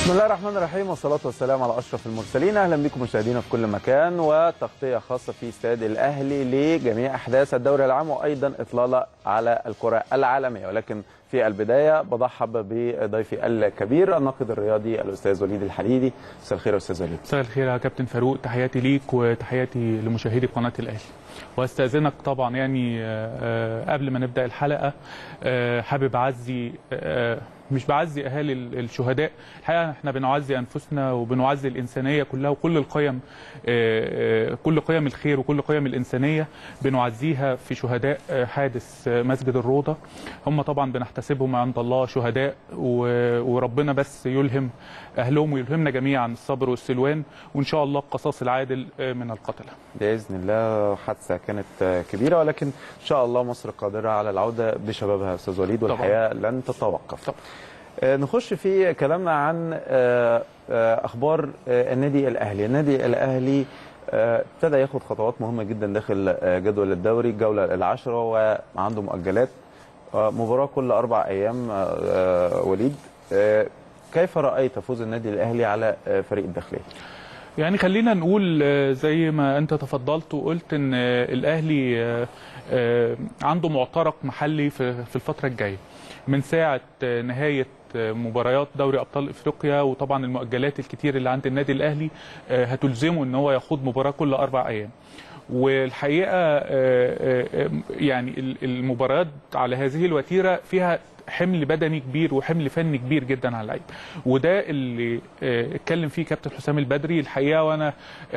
بسم الله الرحمن الرحيم والصلاة والسلام على أشرف المرسلين أهلا بكم مشاهدينا في كل مكان وتغطية خاصة في استاد الأهلي لجميع أحداث الدوري العام وأيضا إطلالة على الكرة العالمية ولكن في البداية بضحب بضيفي الكبير الناقد الرياضي الأستاذ وليد الحديدي مساء الخير يا أستاذ وليد مساء الخير يا كابتن فاروق تحياتي ليك وتحياتي لمشاهدي قناه الاهلي واستاذنك طبعا يعني آه، قبل ما نبدا الحلقه آه، حابب اعزي آه، مش بعزي اهالي ال- الشهداء الحقيقه احنا بنعزي انفسنا وبنعزي الانسانيه كلها وكل القيم آه، آه، كل قيم الخير وكل قيم الانسانيه بنعزيها في شهداء آه، حادث آه، مسجد الروضه هم طبعا بنحتسبهم عند الله شهداء و- وربنا بس يلهم اهلهم ويلهمنا جميعا الصبر والسلوان وان شاء الله القصاص العادل آه، من القتله بإذن الله حادثة كانت كبيرة ولكن إن شاء الله مصر قادرة على العودة بشبابها يا أستاذ وليد طبعاً. والحياة لن تتوقف طبعاً. آه، نخش في كلامنا عن آه، آه، أخبار آه، النادي الأهلي النادي الأهلي آه، ابتدى ياخد خطوات مهمة جدا داخل آه، جدول الدوري الجولة العاشرة وعنده مؤجلات آه، مباراة كل أربع أيام آه، آه، وليد آه، كيف رأيت فوز النادي الأهلي على آه، فريق الداخلية؟ يعني خلينا نقول آه، زي ما انت تفضلت وقلت ان آه، الاهلي آه، آه، عنده معترك محلي في في الفتره الجايه من ساعه آه، نهايه آه، مباريات دوري ابطال افريقيا وطبعا المؤجلات الكتير اللي عند النادي الاهلي آه، هتلزمه ان هو يخوض مباراه كل اربع ايام والحقيقه آه، آه، آه، يعني ال- المباريات على هذه الوتيره فيها حمل بدني كبير وحمل فني كبير جدا على اللعيبه وده اللي آه، اتكلم فيه كابتن حسام البدري الحقيقه وانا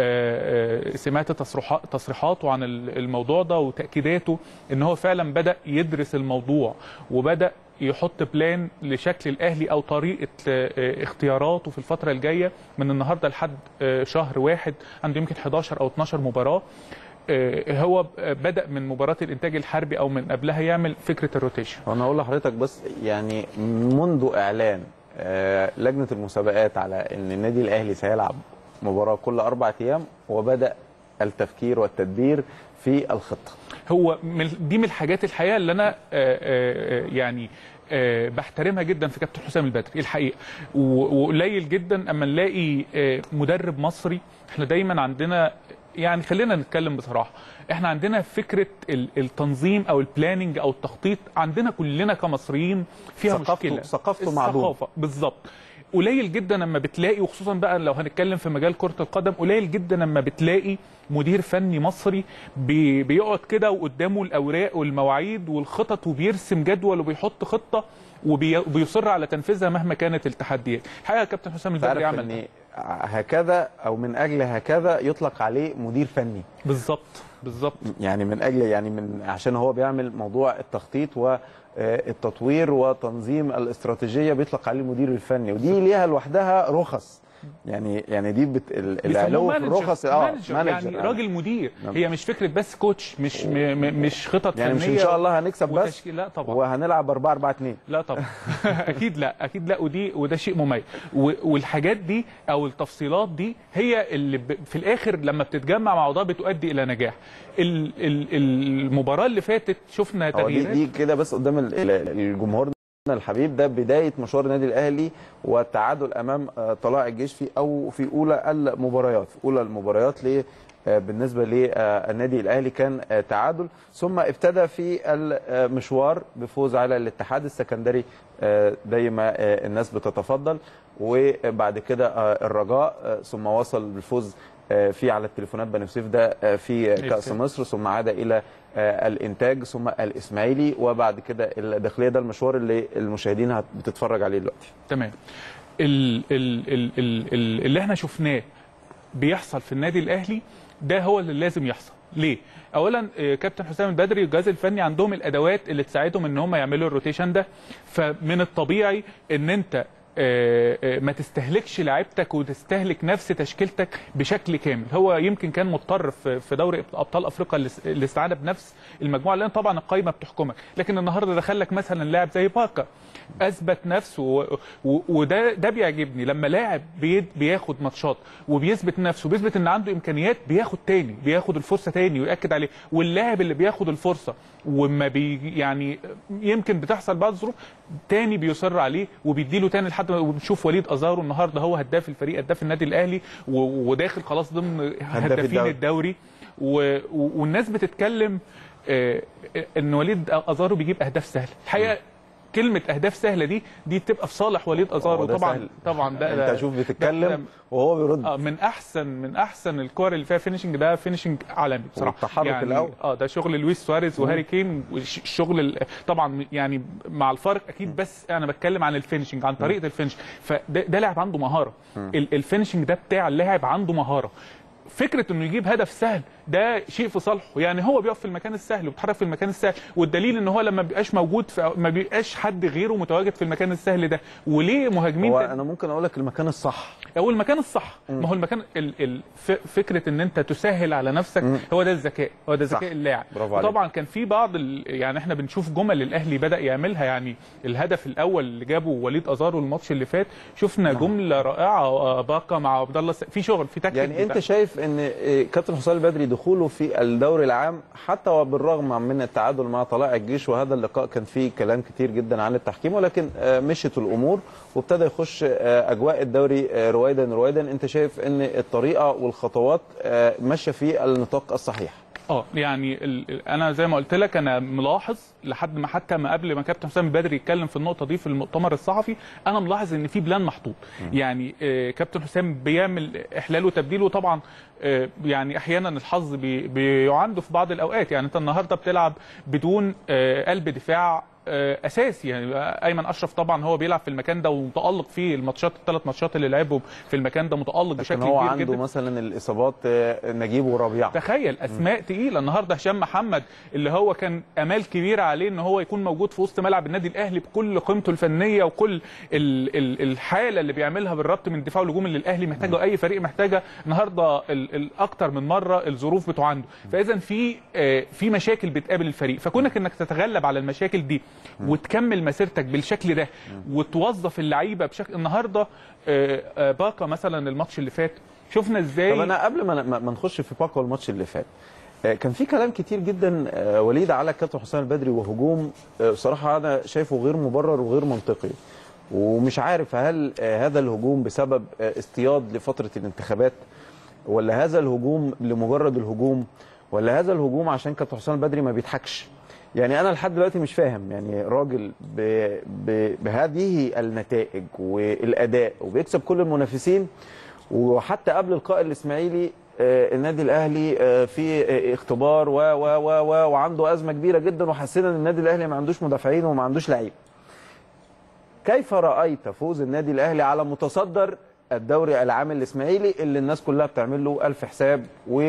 آه، آه، سمعت تصريحات تصريحاته عن ال- الموضوع ده وتاكيداته ان هو فعلا بدا يدرس الموضوع وبدا يحط بلان لشكل الاهلي او طريقه آه، اختياراته في الفتره الجايه من النهارده لحد آه، شهر واحد عنده يمكن 11 او 12 مباراه آه، هو بدا من مباراه الانتاج الحربي او من قبلها يعمل فكره الروتيشن وانا اقول لحضرتك بس يعني منذ اعلان آه، لجنه المسابقات على ان النادي الاهلي سيلعب مباراه كل اربع ايام وبدا التفكير والتدبير في الخطه هو من دي من الحاجات الحقيقه اللي انا آه، آه، آه، يعني آه، بحترمها جدا في كابتن حسام البدري الحقيقه و- وقليل جدا اما نلاقي آه، مدرب مصري احنا دايما عندنا يعني خلينا نتكلم بصراحه احنا عندنا فكره ال- التنظيم او البلاننج او التخطيط عندنا كلنا كمصريين فيها ثقافته- مشكله ثقافته معدومة. الثقافه بالظبط قليل جدا لما بتلاقي وخصوصا بقى لو هنتكلم في مجال كره القدم قليل جدا لما بتلاقي مدير فني مصري بي بيقعد كده وقدامه الاوراق والمواعيد والخطط وبيرسم جدول وبيحط خطه وبي- وبيصر على تنفيذها مهما كانت التحديات الحقيقه كابتن حسام البدري تعرف عمل ده. ان هكذا او من اجل هكذا يطلق عليه مدير فني بالظبط بالظبط يعني من اجل يعني من عشان هو بيعمل موضوع التخطيط والتطوير وتنظيم الاستراتيجيه بيطلق عليه المدير الفني ودي ليها لوحدها رخص يعني يعني دي بت... ال- العلو في بيسموه الرخص مانجر, مانجر يعني راجل مدير نعم. هي مش فكره بس كوتش مش م م مش خطط يعني مش فنيه ان شاء الله هنكسب بس وتشكيل لا طبعا وهنلعب 4 4 2 لا طبعا اكيد لا اكيد لا ودي وده شيء مميز و- والحاجات دي او التفصيلات دي هي اللي ب- في الاخر لما بتتجمع مع بعضها بتؤدي الى نجاح ال- ال- المباراه اللي فاتت شفنا هو دي تغييرات دي كده بس قدام ال- ال- الجمهور الحبيب ده بدايه مشوار النادي الاهلي والتعادل امام آه، طلائع الجيش في او في اولى المباريات في اولى المباريات ل آه، بالنسبه للنادي الاهلي كان آه، تعادل ثم ابتدى في المشوار بفوز على الاتحاد السكندري آه، زي ما آه، الناس بتتفضل وبعد كده آه، الرجاء آه، ثم وصل بالفوز آه، في على التليفونات بني سويف ده آه، في كاس مصر ثم عاد الى آه، الانتاج ثم الاسماعيلي وبعد كده الداخليه ده المشوار اللي المشاهدين هت- بتتفرج عليه دلوقتي تمام ال ال ال ال ال اللي احنا شفناه بيحصل في النادي الاهلي ده هو اللي لازم يحصل ليه اولا آه، كابتن حسام البدري والجهاز الفني عندهم الادوات اللي تساعدهم ان هم يعملوا الروتيشن ده فمن الطبيعي ان انت آه، آه، ما تستهلكش لعيبتك وتستهلك نفس تشكيلتك بشكل كامل هو يمكن كان مضطر في في دوري ابطال افريقيا الاس- الاستعانه بنفس المجموعه لان طبعا القايمه بتحكمك لكن النهارده دخل لك مثلا لاعب زي باكا اثبت نفسه و- و- وده ده بيعجبني لما لاعب بي- بياخد ماتشات وبيثبت نفسه وبيثبت ان عنده امكانيات بياخد تاني بياخد الفرصه تاني وياكد عليه واللاعب اللي بياخد الفرصه وما بي يعني يمكن بتحصل بعض الظروف تاني بيصر عليه وبيديله تاني لحد ما وبنشوف وليد ازارو النهارده هو هداف الفريق هداف النادي الاهلي و- وداخل خلاص ضمن هدافين الدوري. الدوري و... و... والناس بتتكلم آه، ان وليد ازارو بيجيب اهداف سهله الحقيقه كلمه اهداف سهله دي دي بتبقى في صالح وليد ازارو هو ده طبعا سهل. طبعا ده انت ده- شوف ده- بتتكلم وهو بيرد اه من احسن من احسن الكور اللي فيها فينيشنج ده فينيشنج عالمي بصراحه والتحرك يعني الأول. اه ده شغل لويس سواريز وهاري كين والشغل ال- طبعا يعني مع الفرق اكيد بس انا بتكلم عن الفينيشنج عن طريقه الفينش فده ده لاعب عنده مهاره ال- الفينيشنج ده بتاع اللاعب عنده مهاره فكره انه يجيب هدف سهل ده شيء في صالحه يعني هو بيقف في المكان السهل وبيتحرك في المكان السهل والدليل ان هو لما بيبقاش موجود في ما بيبقاش حد غيره متواجد في المكان السهل ده وليه مهاجمين هو تاني- انا ممكن اقول لك المكان الصح هو المكان الصح ما هو المكان ال ال ف- فكره ان انت تسهل على نفسك هو ده الذكاء هو ده صح. ذكاء اللاعب برافو عليك. وطبعا كان في بعض ال يعني احنا بنشوف جمل الاهلي بدا يعملها يعني الهدف الاول اللي جابه وليد ازارو الماتش اللي فات شفنا جمله رائعه آه، باقه مع عبد الله الس- في شغل في تكتيك يعني انت بتاع- شايف ان إيه، كابتن حسام البدري دخوله في الدوري العام حتى وبالرغم من التعادل مع طلائع الجيش وهذا اللقاء كان فيه كلام كتير جدا عن التحكيم ولكن آه، مشت الامور وابتدى يخش آه، اجواء الدوري آه، رويدا رويدا انت شايف ان الطريقه والخطوات آه، ماشيه في النطاق الصحيح اه يعني ال- ال- انا زي ما قلت لك انا ملاحظ لحد ما حتى ما قبل ما كابتن حسام البدري يتكلم في النقطه دي في المؤتمر الصحفي انا ملاحظ ان في بلان محطوط يعني آه، كابتن حسام بيعمل احلال وتبديل وطبعا آه، يعني احيانا الحظ بي- بيعنده في بعض الاوقات يعني انت النهارده بتلعب بدون آه، قلب دفاع آه، اساسي يعني ايمن اشرف طبعا هو بيلعب في المكان ده ومتالق في الماتشات الثلاث ماتشات اللي لعبهم في المكان ده متالق بشكل لكن هو كبير عنده جدا مثلا الاصابات آه، نجيب وربيعه تخيل اسماء تقيله النهارده هشام محمد اللي هو كان امال كبيره عليه ان هو يكون موجود في وسط ملعب النادي الاهلي بكل قيمته الفنيه وكل ال ال الحاله اللي بيعملها بالربط من الدفاع والهجوم اللي الاهلي محتاجه اي فريق محتاجه النهارده ال- ال- اكتر من مره الظروف بتعنده فاذا في آه، في مشاكل بتقابل الفريق فكونك انك تتغلب على المشاكل دي وتكمل مسيرتك بالشكل ده وتوظف اللعيبه بشكل النهارده آه، آه، باقه مثلا الماتش اللي فات شفنا ازاي طب انا قبل ما ما ما نخش في باكو الماتش اللي فات آه، كان في كلام كتير جدا آه، وليد على كابتن حسام البدري وهجوم آه، بصراحه انا شايفه غير مبرر وغير منطقي ومش عارف هل آه، هذا الهجوم بسبب آه، اصطياد لفتره الانتخابات ولا هذا الهجوم لمجرد الهجوم ولا هذا الهجوم عشان كابتن حسام البدري ما بيضحكش يعني انا لحد دلوقتي مش فاهم يعني راجل ب... ب... بهذه النتائج والاداء وبيكسب كل المنافسين وحتى قبل لقاء الاسماعيلي آه، النادي الاهلي آه، في آه، اختبار و و و و وعنده ازمه كبيره جدا وحسينا ان النادي الاهلي ما عندوش مدافعين وما عندوش لعيب كيف رايت فوز النادي الاهلي على متصدر الدوري العام الاسماعيلي اللي الناس كلها بتعمل له الف حساب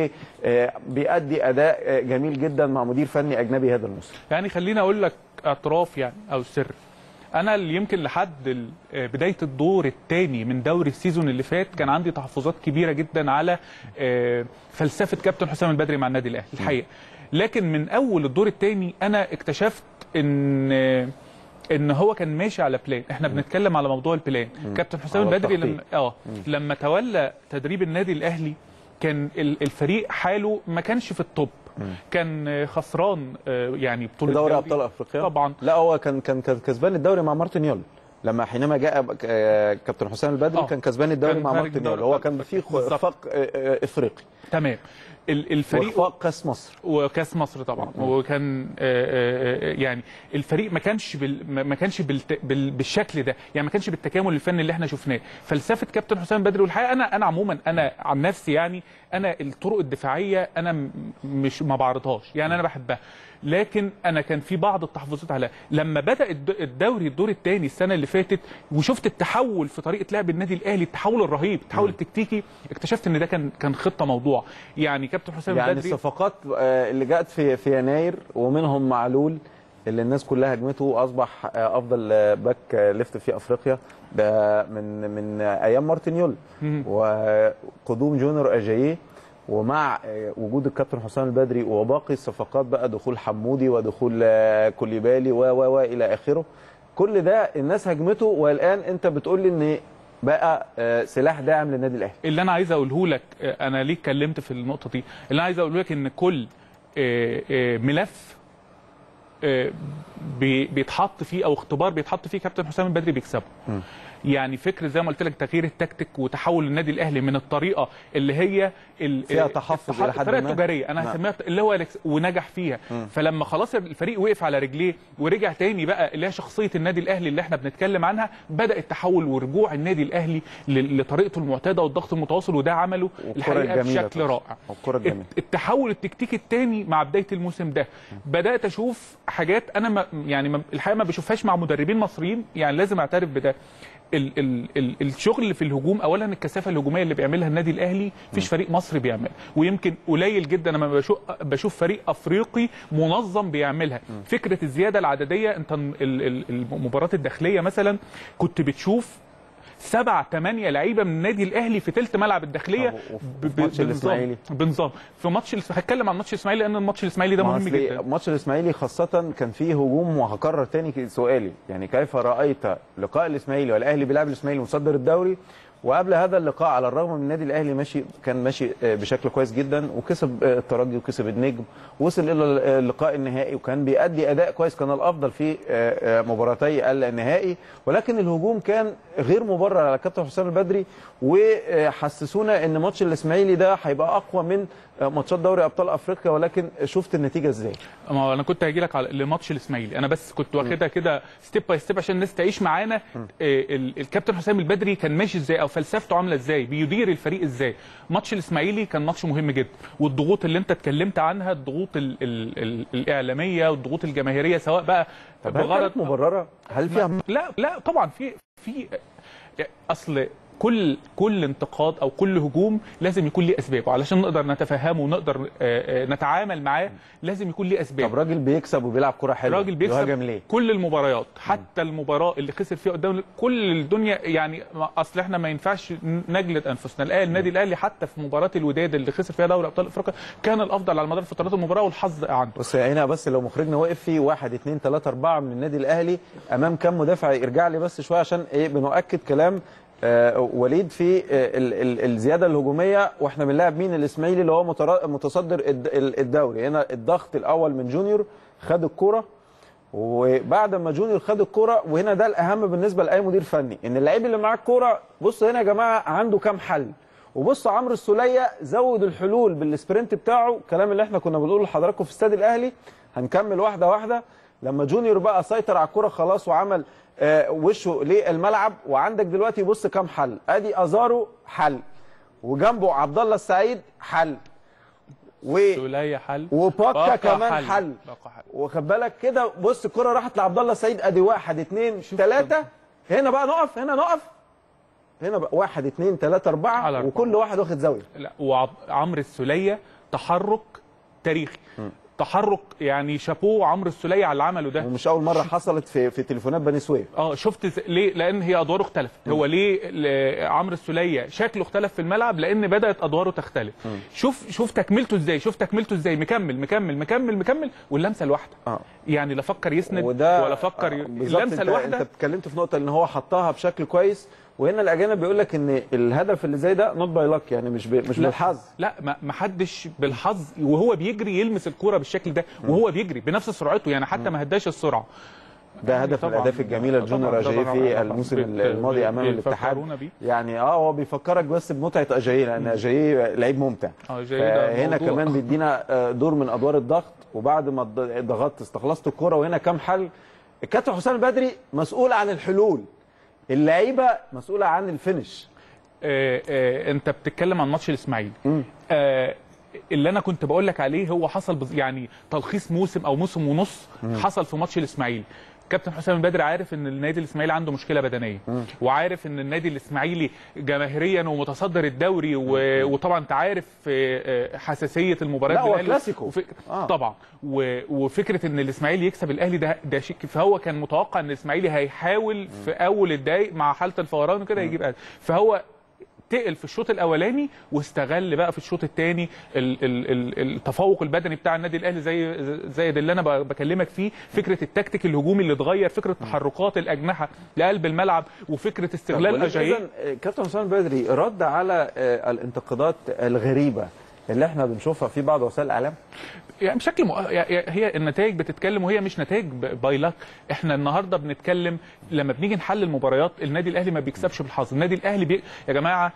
وبيأدي اداء آه، جميل جدا مع مدير فني اجنبي هذا الموسم يعني خليني اقول لك اعتراف يعني او سر انا اللي يمكن لحد ال- آه، بدايه الدور الثاني من دوري السيزون اللي فات كان عندي تحفظات كبيره جدا على آه، فلسفه كابتن حسام البدري مع النادي الاهلي الحقيقه لكن من اول الدور الثاني انا اكتشفت ان آه، ان هو كان ماشي على بلان احنا بنتكلم على موضوع البلان كابتن حسام على البدري التخطيط. لما اه لما تولى تدريب النادي الاهلي كان ال- الفريق حاله ما كانش في التوب كان خسران آه، يعني في بطوله دوري الدوري. ابطال افريقيا طبعا لا هو كان كان كان كسبان الدوري مع مارتن يول لما حينما جاء آه، كابتن حسام البدري آه. كان كسبان الدوري كان مع خارج مارتن دوري يول هو أبطال كان في بالظبط. اخفاق آه، آه، افريقي تمام ال- الفريق واخفاق كاس مصر وكاس مصر طبعا وكان آه، آه، آه، يعني الفريق ما كانش بال ما ما كانش بالت- بال- بالشكل ده يعني ما كانش بالتكامل الفني اللي احنا شفناه فلسفه كابتن حسام بدري والحقيقه انا انا عموما انا عن نفسي يعني انا الطرق الدفاعيه انا م- مش ما بعرضهاش يعني انا بحبها لكن انا كان في بعض التحفظات عليها لما بدا الد- الدوري الدور الثاني السنه اللي فاتت وشفت التحول في طريقه لعب النادي الاهلي التحول الرهيب التحول التكتيكي اكتشفت ان ده كان كان خطه موضوع يعني كابتن حسام يعني البدري الصفقات آه، اللي جاءت في في يناير ومنهم معلول اللي الناس كلها هجمته اصبح آه، افضل آه، باك آه، ليفت في افريقيا ده من من آه، ايام مارتن يول مم. وقدوم جونيور اجاييه ومع آه، وجود الكابتن حسام البدري وباقي الصفقات بقى دخول حمودي ودخول آه، كوليبالي و و و الى اخره كل ده الناس هجمته والان انت بتقول لي ان بقى آه، سلاح داعم للنادي الاهلي اللي انا عايز اقوله لك آه، انا ليه اتكلمت في النقطه دي اللي انا عايز اقوله لك ان كل آه، آه، ملف آه، بي- بيتحط فيه او اختبار بيتحط فيه كابتن حسام البدري بيكسبه يعني فكر زي ما قلت لك تغيير التكتيك وتحول النادي الاهلي من الطريقه اللي هي ال- فيها آه، تحفظ التح- إلى حد الطريقه ما. التجاريه انا نعم. هسميها اللي هو الإكس- ونجح فيها فلما خلاص الفريق وقف على رجليه ورجع تاني بقى اللي هي شخصيه النادي الاهلي اللي احنا بنتكلم عنها بدا التحول ورجوع النادي الاهلي ل- لطريقته المعتاده والضغط المتواصل وده عمله والكرة الحقيقه الجميلة بشكل طبعاً. رائع والكرة الجميلة. التحول التكتيكي الثاني مع بدايه الموسم ده بدات اشوف حاجات انا ما يعني ما الحقيقه ما بشوفهاش مع مدربين مصريين يعني لازم اعترف بده ال ال ال الشغل اللي في الهجوم اولا الكثافه الهجوميه اللي بيعملها النادي الاهلي مفيش فريق مصري بيعمل ويمكن قليل جدا لما بشوف بشوف فريق افريقي منظم بيعملها فكره الزياده العدديه انت ال- ال- المباراه الداخليه مثلا كنت بتشوف سبع ثمانية لعيبه من النادي الاهلي في ثلث ملعب الداخليه طب وفي ب- ب- ماتش بنظام الإسماعيلي؟ بنظام في ماتش الإس- هتكلم عن ماتش الاسماعيلي لان الماتش الاسماعيلي ده ما مهم أصل جدا ماتش الاسماعيلي خاصه كان فيه هجوم وهكرر تاني سؤالي يعني كيف رايت لقاء الاسماعيلي والاهلي بيلعب الاسماعيلي مصدر الدوري وقبل هذا اللقاء على الرغم من النادي الاهلي ماشي كان ماشي آه، بشكل كويس جدا وكسب آه، الترجي وكسب النجم وصل الى اللقاء النهائي وكان بيأدي اداء كويس كان الافضل في آه، آه، مباراتي النهائي ولكن الهجوم كان غير مبرر على كابتن حسام البدري وحسسونا ان ماتش الاسماعيلي ده هيبقى اقوى من آه، ماتشات دوري ابطال افريقيا ولكن شفت النتيجه ازاي ما هو انا كنت هاجي لك على لماتش الاسماعيلي انا بس كنت واخدها كده ستيب باي ستيب عشان الناس تعيش معانا آه، ال- الكابتن حسام البدري كان ماشي ازاي او فلسفته عامله ازاي بيدير الفريق ازاي ماتش الاسماعيلي كان ماتش مهم جدا والضغوط اللي انت اتكلمت عنها الضغوط ال ال ال الاعلاميه والضغوط الجماهيريه سواء بقى طب هل كانت مبرره هل فيها لا لا طبعا في في اصل كل كل انتقاد او كل هجوم لازم يكون ليه اسباب وعلشان نقدر نتفهمه ونقدر آه، آه، نتعامل معاه لازم يكون ليه اسباب طب راجل بيكسب وبيلعب كرة حلوه الراجل بيكسب يهاجم ليه؟ كل المباريات حتى المباراه اللي خسر فيها قدام كل الدنيا يعني ما- اصل احنا ما ينفعش نجلد انفسنا الآن النادي الاهلي حتى في مباراه الوداد اللي خسر فيها دوري ابطال افريقيا كان الافضل على مدار فترات المباراه والحظ عنده بص هنا بس لو مخرجنا وقف في واحد اثنين ثلاثة أربعة من النادي الأهلي أمام كام مدافع ارجع لي بس شوية عشان إيه بنؤكد كلام آه وليد في آه ال ال الزيادة الهجومية وإحنا بنلاعب مين الإسماعيلي اللي هو مترا- متصدر الد- ال- الدوري هنا الضغط الأول من جونيور خد الكرة وبعد ما جونيور خد الكرة وهنا ده الأهم بالنسبة لأي مدير فني إن اللعيب اللي معاه الكرة بص هنا يا جماعة عنده كام حل وبص عمرو السوليه زود الحلول بالسبرنت بتاعه الكلام اللي احنا كنا بنقوله لحضراتكم في استاد الاهلي هنكمل واحده واحده لما جونيور بقى سيطر على الكره خلاص وعمل آه وشه للملعب وعندك دلوقتي بص كام حل ادي ازارو حل وجنبه عبد الله السعيد حل و سولية حل وباكا باكا كمان حل باكا حل واخد بالك كده بص الكره راحت لعبد الله السعيد ادي واحد اثنين ثلاثه هنا بقى نقف هنا نقف هنا بقى واحد اثنين ثلاثه على اربعه أربعة. وكل واحد واخد زاويه لا وعمرو السوليه تحرك تاريخي تحرك يعني شابوه عمرو السوليه على اللي عمله ده ومش اول مره حصلت في في تليفونات بني سويف اه شفت ز... ليه لان هي ادواره اختلفت هو ليه ل- عمرو السوليه شكله اختلف في الملعب لان بدات ادواره تختلف شوف شوف تكملته ازاي شوف تكملته ازاي مكمل مكمل مكمل مكمل واللمسه الواحده اه يعني لا فكر يسند وده ولا فكر ي... آه، بالظبط اللمسه انت, الواحده انت اتكلمت في نقطه ان هو حطها بشكل كويس وهنا الاجانب بيقول لك ان الهدف اللي زي ده نوت باي لك يعني مش ب... مش لا. بالحظ لا ما ما حدش بالحظ وهو بيجري يلمس الكوره بالشكل ده وهو بيجري بنفس سرعته يعني حتى ما هداش السرعه ده هدف من طبعاً. الاهداف الجميله طبعاً، لجونيور اجاي طبعاً، في طبعاً. الموسم بت- الماضي امام الاتحاد بيفكرونا بيه. يعني اه هو بيفكرك بس بمتعه اجاي لان اجاي لعيب ممتع اه جاي ده هنا موضوع. كمان بيدينا آه، دور من ادوار الضغط وبعد ما ض- ضغطت استخلصت الكره وهنا كام حل الكابتن حسام البدري مسؤول عن الحلول اللعيبه مسؤوله عن الفينش آه، آه، انت بتتكلم عن ماتش الاسماعيلي آه، اللي انا كنت بقول لك عليه هو حصل بز... يعني تلخيص موسم او موسم ونص حصل في ماتش الاسماعيلي كابتن حسام البدري عارف ان النادي الاسماعيلي عنده مشكله بدنيه وعارف ان النادي الاسماعيلي جماهيريا ومتصدر الدوري و... وطبعا انت عارف آه، آه، حساسيه المباريات لا، هو بالأهلي. كلاسيكو. وف... آه. طبعا و... وفكره ان الاسماعيلي يكسب الاهلي ده ده شيء فهو كان متوقع ان الاسماعيلي هيحاول في اول الدقايق مع حاله الفوران وكده يجيب أهلي. فهو تقل في الشوط الاولاني واستغل بقى في الشوط الثاني التفوق البدني بتاع النادي الاهلي زي زي ده اللي انا ب- بكلمك فيه فكره التكتيك الهجومي اللي اتغير فكره تحركات الاجنحه لقلب الملعب وفكره استغلال اجاييه اذا كابتن حسام بدري رد على آه، الانتقادات الغريبه اللي احنا بنشوفها في بعض وسائل الاعلام يعني بشكل مؤ... يعني هي النتائج بتتكلم وهي مش نتائج باي لك احنا النهارده بنتكلم لما بنيجي نحلل مباريات النادي الاهلي ما بيكسبش بالحظ النادي الاهلي بي... يا جماعه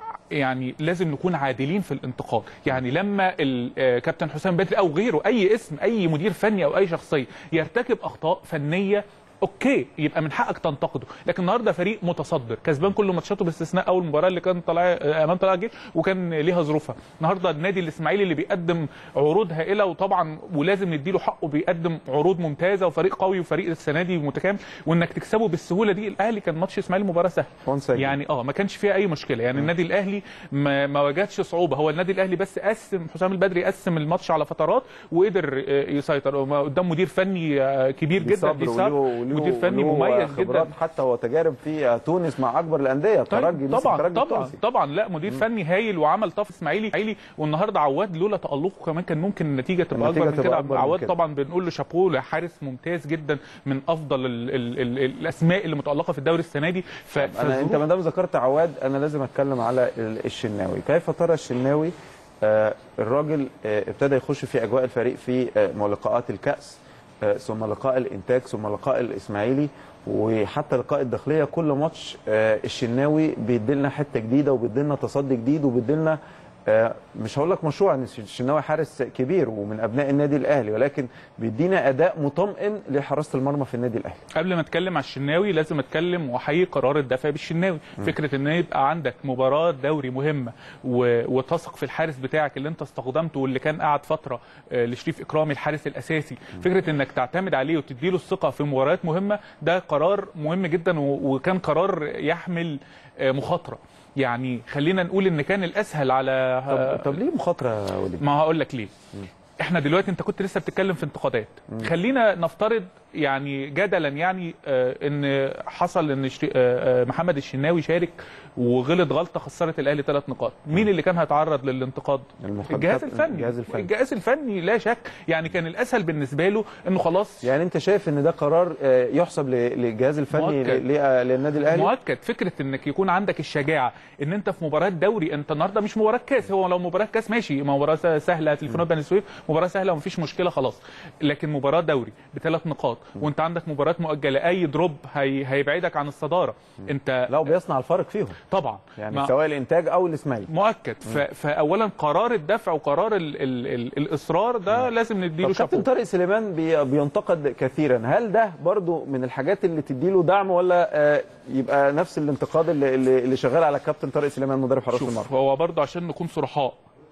يعني لازم نكون عادلين في الانتقاد يعني لما الكابتن حسام بدري او غيره اي اسم اي مدير فني او اي شخصيه يرتكب اخطاء فنيه اوكي يبقى من حقك تنتقده لكن النهارده فريق متصدر كسبان كل ماتشاته باستثناء اول مباراه اللي كان طالع امام طلائع الجيش وكان ليها ظروفها النهارده النادي الاسماعيلي اللي بيقدم عروض هائله وطبعا ولازم نديله حقه بيقدم عروض ممتازه وفريق قوي وفريق السنه دي متكامل وانك تكسبه بالسهوله دي الاهلي كان ماتش اسماعيلي مباراه سهله وانسجم. يعني اه ما كانش فيها اي مشكله يعني النادي الاهلي ما, ما واجهتش صعوبه هو النادي الاهلي بس قسم حسام البدري قسم الماتش على فترات وقدر آه، يسيطر وما- قدام مدير فني آه، كبير جدا بصبر ديسار وله- وله- مدير فني وله مميز خبرات جدا حتى وتجارب في تونس مع اكبر الانديه الترجي طيب مثل طبعا الترجي طبعا التونسي. طبعا لا مدير فني هايل وعمل طف اسماعيلي اسماعيلي والنهارده عواد لولا تالقه كمان كان ممكن النتيجه تبقى النتيجة اكبر من تبقى كده أكبر من عواد كده. طبعا بنقول له شابوه حارس ممتاز جدا من افضل ال ال ال الاسماء اللي متالقه في الدوري السنه دي ف انا انت فالظروف- ما دام ذكرت عواد انا لازم اتكلم على ال- الشناوي كيف ترى الشناوي آه الراجل آه ابتدى يخش في اجواء الفريق في آه لقاءات الكاس آه ثم لقاء الانتاج ثم لقاء الاسماعيلي وحتى لقاء الداخليه كل ماتش آه الشناوي بيديلنا حته جديده وبيديلنا تصدي جديد وبيديلنا آه، مش هقول لك مشروع ان الشناوي حارس كبير ومن ابناء النادي الاهلي ولكن بيدينا اداء مطمئن لحراسه المرمى في النادي الاهلي قبل ما اتكلم على الشناوي لازم اتكلم واحيي قرار الدفع بالشناوي فكره ان يبقى عندك مباراه دوري مهمه و... وتثق في الحارس بتاعك اللي انت استخدمته واللي كان قاعد فتره آه، لشريف اكرامي الحارس الاساسي فكره انك تعتمد عليه وتديله الثقه في مباريات مهمه ده قرار مهم جدا و... وكان قرار يحمل آه، مخاطره يعني خلينا نقول ان كان الاسهل على طب, طب ليه مخاطره يا وليد؟ ما هقول لك ليه احنا دلوقتي انت كنت لسه بتتكلم في انتقادات خلينا نفترض يعني جدلا يعني آه ان حصل ان شري- آه آه محمد الشناوي شارك وغلط غلطه خسرت الاهلي ثلاث نقاط مين اللي كان هيتعرض للانتقاد المخ- الجهاز الفني الجهاز الفني. الجهاز الفني لا شك يعني كان الاسهل بالنسبه له انه خلاص يعني انت شايف ان ده قرار آه، يحسب ل- للجهاز الفني مؤكد. ل- ل- للنادي الاهلي مؤكد فكره انك يكون عندك الشجاعه ان انت في مباراه دوري انت النهارده مش مباراه كاس هو لو مباراه كاس ماشي مباراه س- سهله تليفونات بني سويف مباراه سهله ومفيش مشكله خلاص لكن مباراه دوري بثلاث نقاط وانت عندك مباراه مؤجله اي دروب هي هيبعدك عن الصداره انت لا وبيصنع الفرق فيهم طبعا يعني ما- سواء الانتاج او الاسماعيلي مؤكد ف... فاولا قرار الدفع وقرار ال... ال... ال... الاصرار ده لازم نديله طب كابتن شابو طارق سليمان بي- بينتقد كثيرا هل ده برضو من الحاجات اللي تديله دعم ولا آه، يبقى نفس الانتقاد اللي, اللي اللي شغال على الكابتن طارق سليمان مدرب حراس المرمى شوف هو برضه عشان نكون صرحاء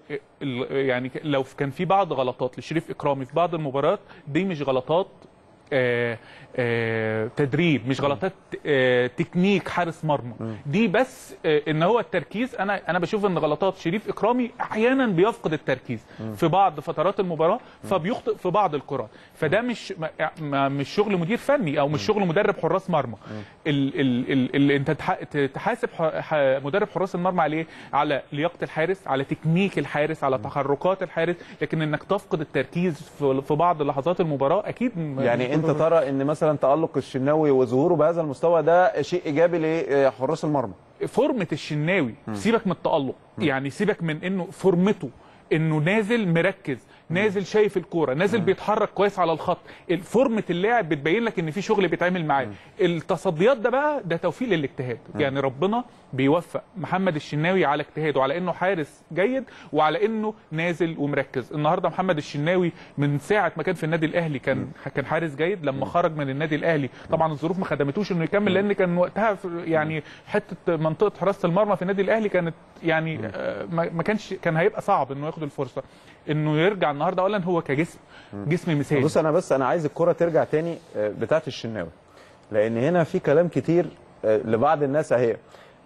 ال- يعني لو كان في بعض غلطات لشريف اكرامي في بعض المباريات دي مش غلطات آه آه تدريب مش غلطات آه تكنيك حارس مرمى دي بس آه ان هو التركيز انا انا بشوف ان غلطات شريف اكرامي احيانا بيفقد التركيز في بعض فترات المباراه فبيخطئ في بعض الكرات فده مش ما- ما- مش شغل مدير فني او مش شغل مدرب حراس مرمى ال ال ال ال انت تح- تحاسب ح- ح- مدرب حراس المرمى على ايه على لياقه الحارس على تكنيك الحارس على تحركات الحارس لكن انك تفقد التركيز في في بعض لحظات المباراه اكيد م- يعني مش انت ضروري. ترى ان مثلا تالق الشناوي وظهوره بهذا المستوى ده شيء ايجابي لحراس المرمى فورمه الشناوي سيبك من التالق يعني سيبك من انه فورمته انه نازل مركز نازل شايف الكوره نازل بيتحرك كويس على الخط فورمه اللاعب بتبين لك ان في شغل بيتعمل معاه التصديات ده بقى ده توفيق للاجتهاد يعني ربنا بيوفق محمد الشناوي على اجتهاده على انه حارس جيد وعلى انه نازل ومركز النهارده محمد الشناوي من ساعه ما كان في النادي الاهلي كان كان حارس جيد لما خرج من النادي الاهلي طبعا الظروف ما خدمتوش انه يكمل لان كان وقتها في- يعني حته منطقه حراسه المرمى في النادي الاهلي كانت يعني آه، ما ما كانش كان هيبقى صعب انه ياخد الفرصه انه يرجع النهارده اولا هو كجسم جسم مثالي بص انا بس انا عايز الكره ترجع تاني آه، بتاعت الشناوي لان هنا في كلام كتير آه، لبعض الناس اهي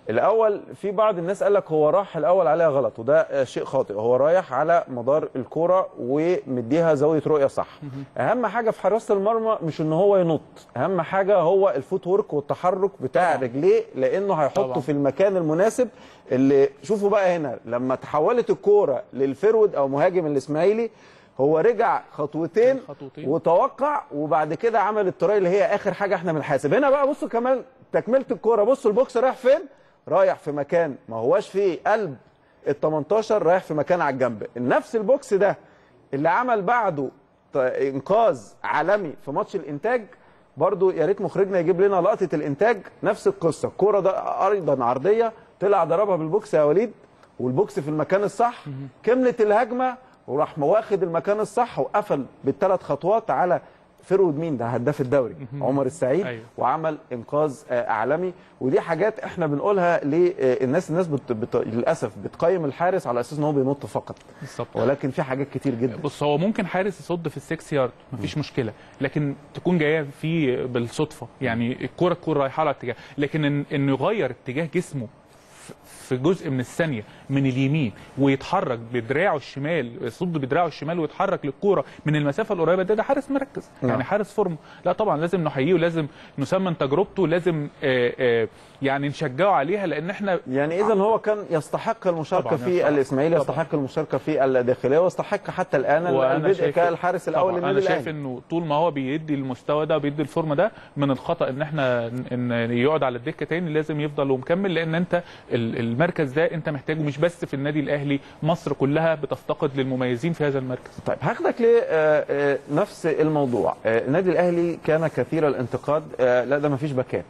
الاول في بعض الناس قال لك هو راح الاول عليها غلط وده آه، شيء خاطئ هو رايح على مدار الكوره ومديها زاويه رؤيه صح اهم حاجه في حراسه المرمى مش ان هو ينط اهم حاجه هو الفوت ورك والتحرك بتاع طبعاً. رجليه لانه هيحطه طبعاً. في المكان المناسب اللي شوفوا بقى هنا لما تحولت الكوره للفرود او مهاجم الاسماعيلي هو رجع خطوتين خطوتين. وتوقع وبعد كده عمل الطريقه اللي هي اخر حاجه احنا بنحاسب هنا بقى بصوا كمان تكمله الكوره بصوا البوكس رايح فين رايح في مكان ما هواش في قلب ال 18 رايح في مكان على الجنب نفس البوكس ده اللي عمل بعده ط- انقاذ عالمي في ماتش الانتاج برضو يا ريت مخرجنا يجيب لنا لقطه الانتاج نفس القصه الكوره ده ايضا عرضيه طلع ضربها بالبوكس يا وليد والبوكس في المكان الصح كملت الهجمه وراح واخد المكان الصح وقفل بالثلاث خطوات على فرود مين ده هداف الدوري عمر السعيد أيوة. وعمل انقاذ آه، عالمي ودي حاجات احنا بنقولها للناس الناس بت... بت... للاسف بتقيم الحارس على اساس ان هو بينط فقط بالظبط ولكن في حاجات كتير جدا بص هو ممكن حارس يصد في السكس يارد مفيش مشكله لكن تكون جايه فيه بالصدفه يعني الكوره تكون رايحه له اتجاه لكن إن- انه يغير اتجاه جسمه ف- في جزء من الثانيه من اليمين ويتحرك بدراعه الشمال يصد بدراعه الشمال ويتحرك للكوره من المسافه القريبه ده ده حارس مركز نعم. يعني حارس فورمه لا طبعا لازم نحييه ولازم نثمن تجربته لازم آه آه يعني نشجعه عليها لان احنا يعني اذا هو كان يستحق المشاركه طبعاً في يستحق. الاسماعيلي طبعاً. يستحق المشاركه في الداخليه ويستحق حتى الان وانا البدء شايف كالحارس الاول طبعاً للنادي انا شايف الاهلي انه طول ما هو بيدي المستوى ده بيدي الفورمه ده من الخطا ان احنا ان يقعد على الدكه تاني لازم يفضل ومكمل لان انت ال- المركز ده انت محتاجه مش بس في النادي الاهلي مصر كلها بتفتقد للمميزين في هذا المركز طيب هاخدك لنفس الموضوع آه، النادي الاهلي كان كثير الانتقاد آه، لا ده ما فيش باكات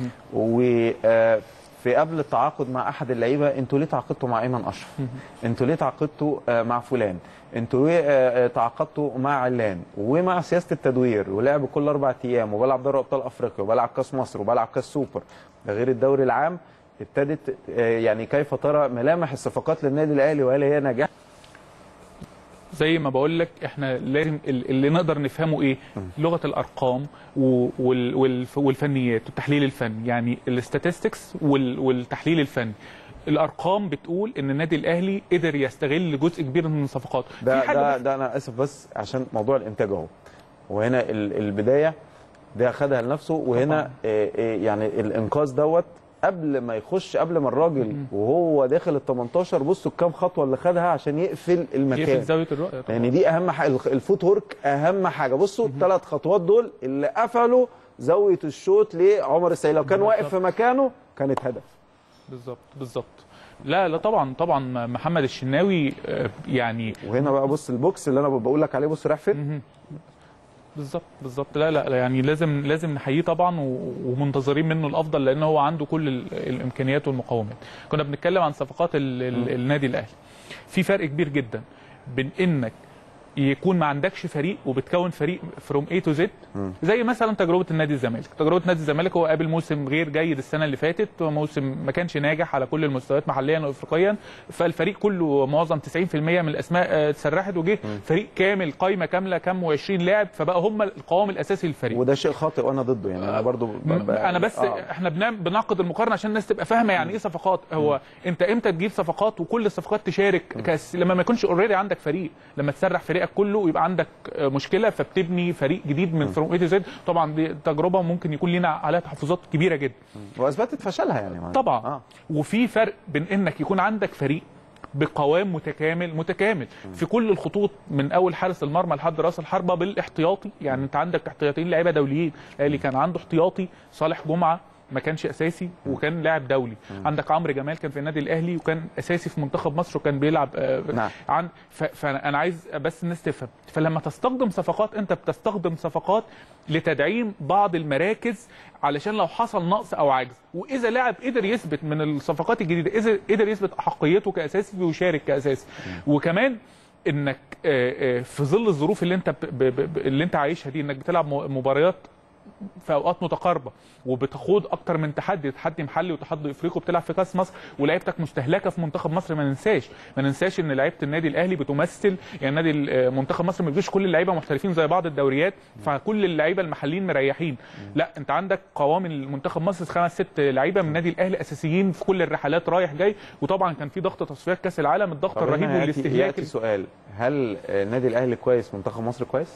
وفي قبل التعاقد مع احد اللعيبه انتوا ليه تعاقدتوا مع ايمن اشرف انتوا ليه تعاقدتوا آه، مع فلان انتوا ليه آه، آه، تعاقدتوا مع علان ومع سياسه التدوير ولعب كل اربع ايام وبلعب دوري ابطال افريقيا وبلعب كاس مصر وبلعب كاس سوبر ده غير الدوري العام ابتدت آه، يعني كيف ترى ملامح الصفقات للنادي الاهلي وهل هي نجاح زي ما بقول لك احنا لازم ال- اللي نقدر نفهمه ايه لغه الارقام و- وال- والف- والفنيات والتحليل الفني يعني الاستاتستكس والتحليل الفني الارقام بتقول ان النادي الاهلي قدر يستغل جزء كبير من صفقاته ده في حاجه ده, بس ده انا اسف بس عشان موضوع الانتاج اهو وهنا ال- البدايه ده خدها لنفسه وهنا طبعاً. آه، آه، يعني الانقاذ دوت قبل ما يخش قبل ما الراجل وهو داخل ال 18 بصوا الكام خطوه اللي خدها عشان يقفل هي في المكان زاويه الرؤيه طبعا يعني دي اهم حاجه الفوت ورك اهم حاجه بصوا الثلاث خطوات دول اللي قفلوا زاويه الشوط لعمر السيد لو كان واقف في مكانه كانت هدف بالظبط بالظبط لا لا طبعا طبعا محمد الشناوي آه، يعني وهنا بقى بص البوكس اللي انا بقول لك عليه بص رايح فين مهم. بالظبط بالظبط لا لا لا، يعني لازم لازم نحييه طبعا و- ومنتظرين منه الافضل لان هو عنده كل ال- الامكانيات والمقومات كنا بنتكلم عن صفقات ال ال النادي الاهلي في فرق كبير جدا بين انك يكون ما عندكش فريق وبتكون فريق فروم اي تو زد زي مثلا تجربه النادي الزمالك تجربه نادي الزمالك هو قابل موسم غير جيد السنه اللي فاتت موسم ما كانش ناجح على كل المستويات محليا وافريقيا فالفريق كله معظم 90% من الاسماء آه، اتسرحت وجه فريق كامل قايمه كامله كام و20 لاعب فبقى هم القوام الاساسي للفريق وده شيء خاطئ وانا ضده يعني انا برضو ب- ب- انا بس آه. احنا بنعم- بنعقد المقارنه عشان الناس تبقى فاهمه يعني ايه صفقات هو انت امتى تجيب صفقات وكل الصفقات تشارك كاس لما ما يكونش اوريدي عندك فريق لما تسرح فريقك كله ويبقى عندك آه، مشكله فبتبني فريق جديد من فروم اي تو زد طبعا دي تجربه ممكن يكون لينا عليها تحفظات كبيره جدا واثبتت فشلها يعني طبعا آه. وفي فرق بين انك يكون عندك فريق بقوام متكامل متكامل في كل الخطوط من اول حارس المرمى لحد راس الحربه بالاحتياطي يعني انت عندك احتياطيين لعيبه دوليين الاهلي كان عنده احتياطي صالح جمعه ما كانش اساسي وكان لاعب دولي عندك عمرو جمال كان في النادي الاهلي وكان اساسي في منتخب مصر وكان بيلعب آه، نعم. عن ف- فانا أنا عايز بس الناس تفهم فلما تستخدم صفقات انت بتستخدم صفقات لتدعيم بعض المراكز علشان لو حصل نقص او عجز واذا لاعب قدر يثبت من الصفقات الجديده اذا قدر يثبت احقيته كاساسي بيشارك كاساسي وكمان انك آه، آه، في ظل الظروف اللي انت ب- ب- ب- اللي انت عايشها دي انك بتلعب م- مباريات في اوقات متقاربه وبتخوض اكتر من تحدي تحدي محلي وتحدي افريقي وبتلعب في كاس مصر ولعيبتك مستهلكه في منتخب مصر ما ننساش ما ننساش ان لعيبه النادي الاهلي بتمثل يعني نادي ال- منتخب مصر ما بيجيش كل اللعيبه محترفين زي بعض الدوريات فكل اللعيبه المحليين مريحين لا انت عندك قوام المنتخب مصر خمس ست لعيبه من النادي الاهلي اساسيين في كل الرحلات رايح جاي وطبعا كان في ضغط تصفيات كاس العالم الضغط طب هنا الرهيب يأتي, والاستهلاك يأتي سؤال هل آه، النادي الاهلي كويس منتخب مصر كويس؟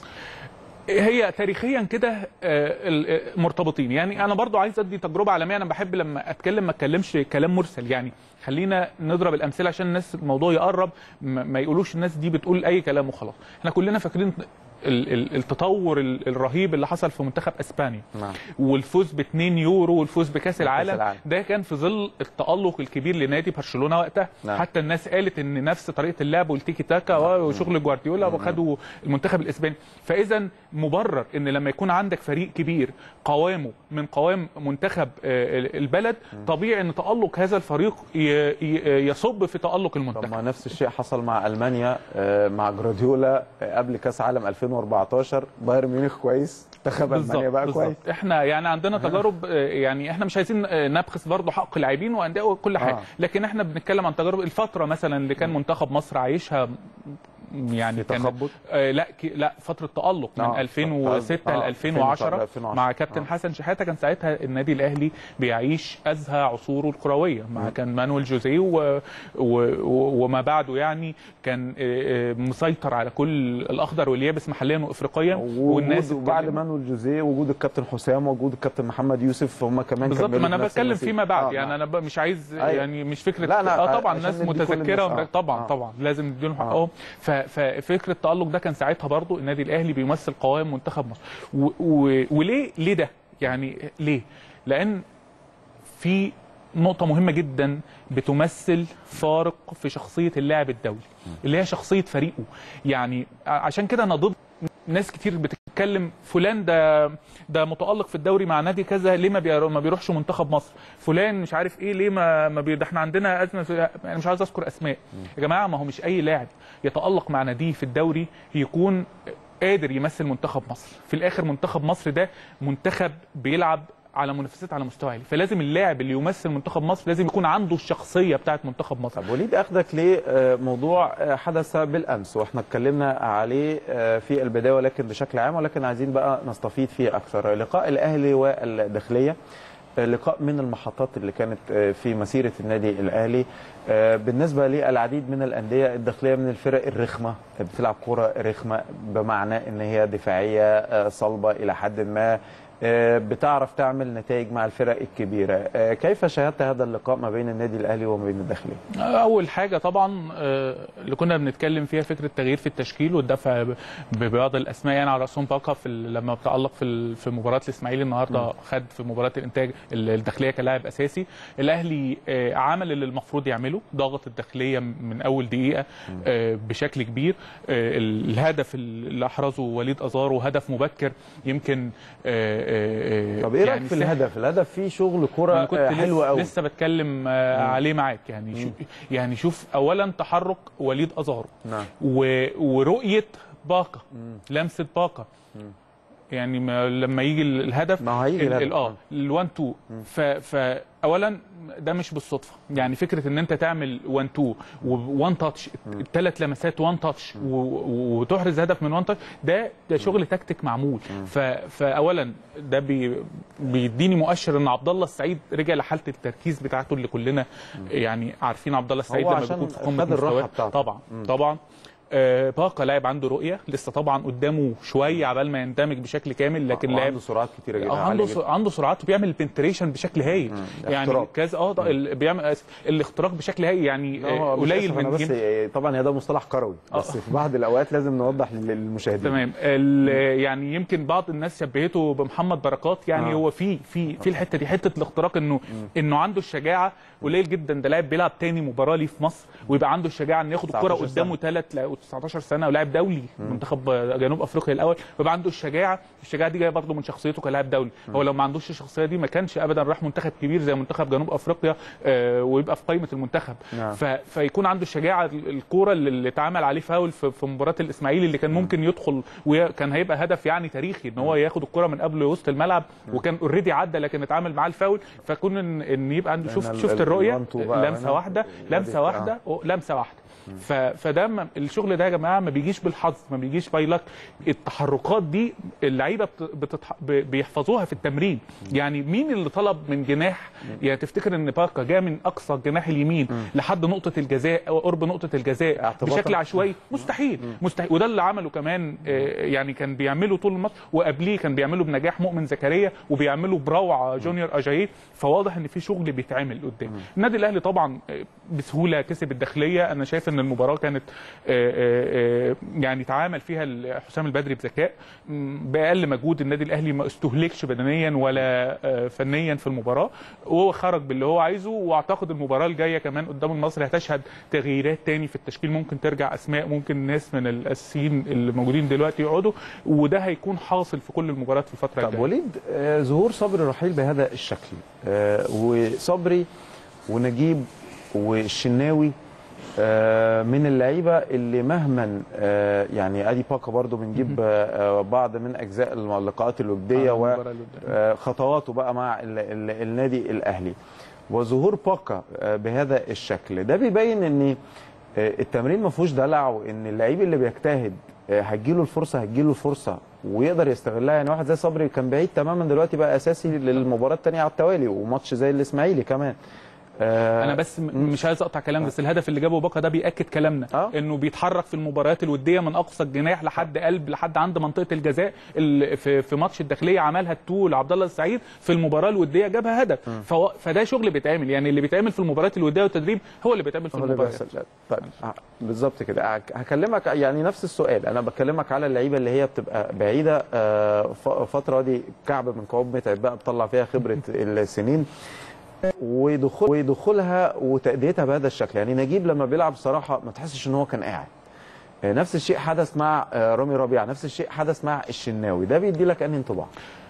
هي تاريخيا كده آه، ال- آه، مرتبطين يعني انا برضو عايز ادي تجربه عالميه انا بحب لما اتكلم ما اتكلمش كلام مرسل يعني خلينا نضرب الامثله عشان الناس الموضوع يقرب ما ما يقولوش الناس دي بتقول اي كلام وخلاص احنا كلنا فاكرين ال- ال- التطور ال- الرهيب اللي حصل في منتخب اسبانيا نعم والفوز ب 2 يورو والفوز بكاس العالم العالم. ده كان في ظل التالق الكبير لنادي برشلونه وقتها نعم. حتى الناس قالت ان نفس طريقه اللعب والتيكي تاكا وشغل جوارديولا وخدوا المنتخب الاسباني فاذا مبرر ان لما يكون عندك فريق كبير قوامه من قوام منتخب آه، البلد طبيعي ان تالق هذا الفريق ي- ي- يصب في تالق طب المنتخب ما نفس الشيء حصل مع المانيا آه، مع جراديولا آه، قبل كاس عالم 2014 بايرن ميونخ كويس منتخب المانيا بقى بالظبط. كويس احنا يعني عندنا تجارب آه، يعني احنا مش عايزين آه، نبخس برضه حق اللاعبين وانديه وكل حاجه آه. لكن احنا بنتكلم عن تجارب الفتره مثلا اللي كان منتخب مصر عايشها يعني في كان تخبط آه لا ك- لا فتره تالق من آه، 2006 آه، ل 2010 2010. مع كابتن آه. حسن شحاته كان ساعتها النادي الاهلي بيعيش ازهى عصوره الكرويه مع كان مانويل جوزيه و... و... و... وما بعده يعني كان آه، آه، مسيطر على كل الاخضر واليابس محليا وافريقيا والناس وبعد اتكلموا. مانويل جوزيه وجود الكابتن حسام وجود الكابتن محمد يوسف هم كمان بالظبط كملوا ما انا بنفس بتكلم المسيرة. فيما بعد آه، يعني نعم. انا ب- مش عايز أيوة. يعني مش فكره لا، لا، اه طبعا عشان الناس ندي كل متذكره الناس. آه. طبعا آه. طبعا لازم نديهم آه. حقهم ف- ففكره التالق ده كان ساعتها برضو النادي الاهلي بيمثل قوام منتخب مصر و... و... وليه ليه ده يعني ليه لان في نقطة مهمة جدا بتمثل فارق في شخصية اللاعب الدولي اللي هي شخصية فريقه يعني ع- عشان كده أنا ضد ناس كتير بتتكلم فلان ده ده متألق في الدوري مع نادي كذا ليه ما بيرو- ما بيروحش منتخب مصر فلان مش عارف ايه ليه ما ما بي... ده احنا عندنا ازمه في... انا مش عايز اذكر اسماء يا جماعه ما هو مش اي لاعب يتألق مع ناديه في الدوري يكون قادر يمثل منتخب مصر في الاخر منتخب مصر ده منتخب بيلعب على منافسات على مستوى عالي فلازم اللاعب اللي يمثل منتخب مصر لازم يكون عنده الشخصيه بتاعت منتخب مصر طب وليد اخدك لموضوع حدث بالامس واحنا اتكلمنا عليه آه، في البدايه ولكن بشكل عام ولكن عايزين بقى نستفيد فيه اكثر لقاء الاهلي والداخليه آه، لقاء من المحطات اللي كانت آه، في مسيره النادي الاهلي آه، بالنسبه للعديد من الانديه الداخليه من الفرق الرخمه بتلعب كره رخمه بمعنى ان هي دفاعيه آه، صلبه الى حد ما آه، بتعرف تعمل نتائج مع الفرق الكبيره آه، كيف شاهدت هذا اللقاء ما بين النادي الاهلي وما بين الداخليه اول حاجه طبعا آه، اللي كنا بنتكلم فيها فكره تغيير في التشكيل والدفع ب- ببعض الاسماء يعني على راسهم باكا في ال- لما تالق في ال- في مباراه الاسماعيلي النهارده خد في مباراه الانتاج ال- الداخليه كلاعب اساسي الاهلي آه، عمل اللي المفروض يعمله ضغط الداخليه من اول دقيقه آه، بشكل كبير آه، ال- الهدف اللي احرزه وليد ازارو هدف مبكر يمكن آه، آه، آه، طب ايه رايك يعني في سهل. الهدف الهدف فيه شغل انا كره كنت آه، لسه, حلوه قوي لسه بتكلم آه، عليه معاك يعني شو يعني شوف اولا تحرك وليد ازارو نعم و... ورؤيه باكا لمسه باكا يعني ما لما يجي ال- الهدف ما هو هيجي ال- الهدف. ال- اه ال1 2 ف... فاولا ده مش بالصدفه يعني فكره ان انت تعمل 1 2 و1 تاتش الثلاث لمسات 1 تاتش و... وتحرز هدف من 1 تاتش ده ده شغل تكتيك معمول ف... فاولا ده بي... بيديني مؤشر ان عبد الله السعيد رجع لحاله التركيز بتاعته اللي كلنا يعني عارفين عبد الله السعيد هو لما عشان بيكون في قمه خد الراحة مستواه بتاعته. طبعا طبعا آه، باكا لاعب عنده رؤيه لسه طبعا قدامه شويه عبال ما يندمج بشكل كامل لكن لاعب عنده سرعات كتيره جدا اه عنده عالية س- جداً. عنده سرعات وبيعمل بنتريشن بشكل هايل يعني اختراق. كذا اه ده ال- بيعمل آسف، الاختراق بشكل هايل يعني لا، آه، هو مش قليل آسف، أنا من بس جيم آه، طبعا هي ده مصطلح كروي بس في بعض الاوقات لازم نوضح للمشاهدين تمام ال- يعني يمكن بعض الناس شبهته بمحمد بركات يعني آه. هو في في في الحته دي حته الاختراق انه انه عنده الشجاعه قليل جدا ده لاعب بيلعب تاني مباراه ليه في مصر ويبقى عنده الشجاعه انه ياخد الكره 19 قدامه ثلاث 19 سنه ولاعب دولي منتخب جنوب افريقيا الاول ويبقى عنده الشجاعه الشجاعه دي جايه برضه من شخصيته كلاعب دولي هو لو ما عندوش الشخصيه دي ما كانش ابدا راح منتخب كبير زي منتخب جنوب افريقيا آه، ويبقى في قائمه المنتخب نعم. ف... فيكون عنده الشجاعه الكوره اللي اللي اتعمل عليه فاول في, في مباراه الاسماعيلي اللي كان ممكن يدخل وكان هيبقى هدف يعني تاريخي ان هو ياخد الكوره من قبل وسط الملعب وكان اوريدي عدى لكن اتعامل معاه الفاول فكون ان, إن يبقى عنده شفت لأن ال- شفت ال- الرؤيه الوان تو بقى لمسه هنا. واحده لمسه آه. واحده لمسه واحده ف... فده ما- الشغل ده يا جماعه ما بيجيش بالحظ ما بيجيش باي لك التحركات دي اللعيبه بت... بتتح... ب... بيحفظوها في التمرين يعني مين اللي طلب من جناح يعني تفتكر ان باكا جاء من اقصى الجناح اليمين لحد نقطه الجزاء او قرب نقطه الجزاء اعتباطاً. بشكل عشوائي مستحيل مستحيل وده اللي عمله كمان آه، يعني كان بيعمله طول الماتش وقبليه كان بيعمله بنجاح مؤمن زكريا وبيعمله بروعه جونيور اجاييه فواضح ان في شغل بيتعمل قدام النادي الاهلي طبعا آه، بسهوله كسب الداخليه انا شايف ان المباراه كانت آه، آه، آه، يعني تعامل فيها ال- حسام البدري بذكاء م، باقل مجهود النادي الاهلي ما استهلكش بدنيا ولا آه، فنيا في المباراه وهو خرج باللي هو عايزه واعتقد المباراه الجايه كمان قدام المصري هتشهد تغييرات تاني في التشكيل ممكن ترجع اسماء ممكن ناس من الاساسيين اللي موجودين دلوقتي يقعدوا وده هيكون حاصل في كل المباريات في الفتره طب الجايه وليد آه، ظهور صبري رحيل بهذا الشكل آه، وصبري ونجيب والشناوي آه، من اللعيبه اللي مهما آه، يعني ادي باكا برضو بنجيب آه، آه، بعض من اجزاء اللقاءات الوديه آه، و المباراة اللي قدام. آه، خطواته بقى مع ال ال النادي الاهلي وظهور باكا آه، بهذا الشكل ده بيبين ان آه، التمرين ما فيهوش دلع وان اللعيب اللي بيجتهد آه، هتجيله الفرصه هتجيله الفرصه ويقدر يستغلها يعني واحد زي صبري كان بعيد تماما دلوقتي بقى اساسي للمباراه الثانيه على التوالي وماتش زي الاسماعيلي كمان آه، انا بس م- مش عايز اقطع كلام بس الهدف اللي جابه باكا ده بياكد كلامنا آه. انه بيتحرك في المباريات الوديه من اقصى الجناح لحد قلب لحد عند منطقه الجزاء اللي في في ماتش الداخليه عملها التو لعبد الله السعيد في المباراه الوديه جابها هدف فهو فده شغل بيتعمل يعني اللي بيتعمل في المباريات الوديه والتدريب هو اللي بيتعمل في هو اللي المباريات بيحصل. طيب ه- بالظبط كده هك- هكلمك يعني نفس السؤال انا بكلمك على اللعيبه اللي هي بتبقى بعيده آه، ف- فتره دي كعب من كعوب متعب بقى بتطلع فيها خبره السنين ودخول ودخولها وتأديتها بهذا الشكل يعني نجيب لما بيلعب صراحه ما تحسش ان هو كان قاعد آه، نفس الشيء حدث مع آه، رامي ربيعه نفس الشيء حدث مع الشناوي ده بيدي لك انهي انطباع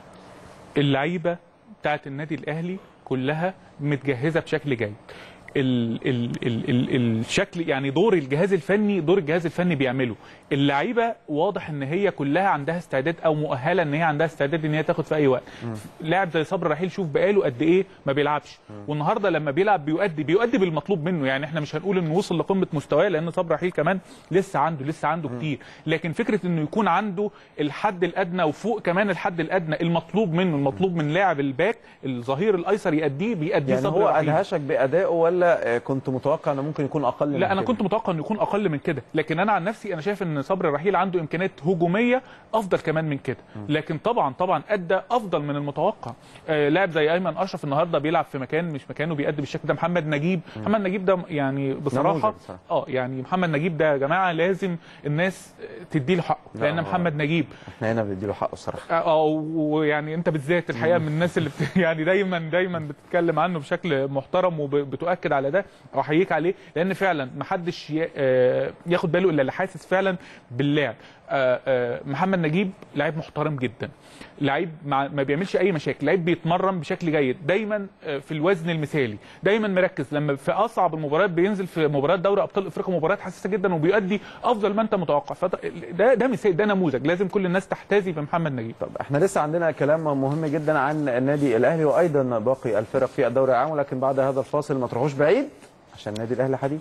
اللعيبه بتاعت النادي الاهلي كلها متجهزه بشكل جيد ال ال ال ال الشكل يعني دور الجهاز الفني دور الجهاز الفني بيعمله اللعيبه واضح ان هي كلها عندها استعداد او مؤهله ان هي عندها استعداد ان هي تاخد في اي وقت لاعب زي صبري رحيل شوف بقاله قد ايه ما بيلعبش والنهارده لما بيلعب بيؤدي بيؤدي بالمطلوب منه يعني احنا مش هنقول انه وصل لقمه مستواه لان صبري رحيل كمان لسه عنده لسه عنده كتير لكن فكره انه يكون عنده الحد الادنى وفوق كمان الحد الادنى المطلوب منه المطلوب من لاعب الباك الظهير الايسر يأديه بيأديه يعني صبري هو رحيل. ادهشك بادائه ولا آه، كنت متوقع انه ممكن يكون اقل من لا انا كده؟ كنت متوقع انه يكون اقل من كده لكن انا عن نفسي انا شايف ان صبري رحيل عنده امكانيات هجوميه افضل كمان من كده لكن طبعا طبعا ادى افضل من المتوقع آه لاعب زي ايمن اشرف النهارده بيلعب في مكان مش مكانه بيأدي بالشكل ده محمد نجيب محمد نجيب ده يعني بصراحه نموذج بصراحة. اه يعني محمد نجيب ده يا جماعه لازم الناس تدي له حقه لا، لان هو- محمد نجيب احنا هنا بنديله حقه الصراحه اه ويعني انت بالذات الحقيقه من الناس اللي بت... يعني دايما دايما بتتكلم عنه بشكل محترم وبتؤكد على ده واحييك عليه لان فعلا ما حدش ي... آه، ياخد باله الا اللي حاسس فعلا باللعب آه، آه، محمد نجيب لعيب محترم جدا لعيب مع... ما بيعملش اي مشاكل لعيب بيتمرن بشكل جيد دايما آه، في الوزن المثالي دايما مركز لما في اصعب المباريات بينزل في مباريات دوري ابطال افريقيا مباريات حساسه جدا وبيؤدي افضل ما انت متوقع فده ده ده مثال ده نموذج لازم كل الناس تحتذي بمحمد نجيب طب احنا لسه عندنا كلام مهم جدا عن النادي الاهلي وايضا باقي الفرق في الدوري العام ولكن بعد هذا الفاصل ما تروحوش بعيد عشان النادي الاهلي حديث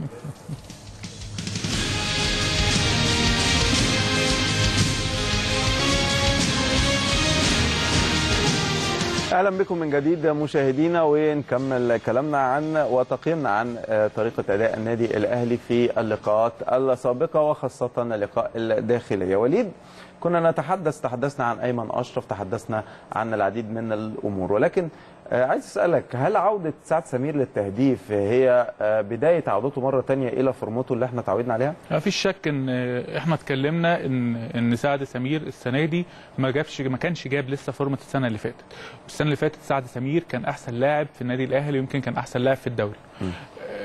اهلا بكم من جديد مشاهدينا ونكمل كلامنا عن وتقييمنا عن آه، طريقه اداء النادي الاهلي في اللقاءات السابقه وخاصه اللقاء الداخليه وليد كنا نتحدث تحدثنا عن ايمن اشرف تحدثنا عن العديد من الامور ولكن آه، عايز اسالك هل عوده سعد سمير للتهديف هي آه، بدايه عودته مره تانية الى فورمته اللي احنا تعودنا عليها ما فيش شك ان احنا اتكلمنا ان ان سعد سمير السنه دي ما جابش ما كانش جاب لسه فورمه السنه اللي فاتت السنه اللي فاتت سعد سمير كان احسن لاعب في النادي الاهلي ويمكن كان احسن لاعب في الدوري آه،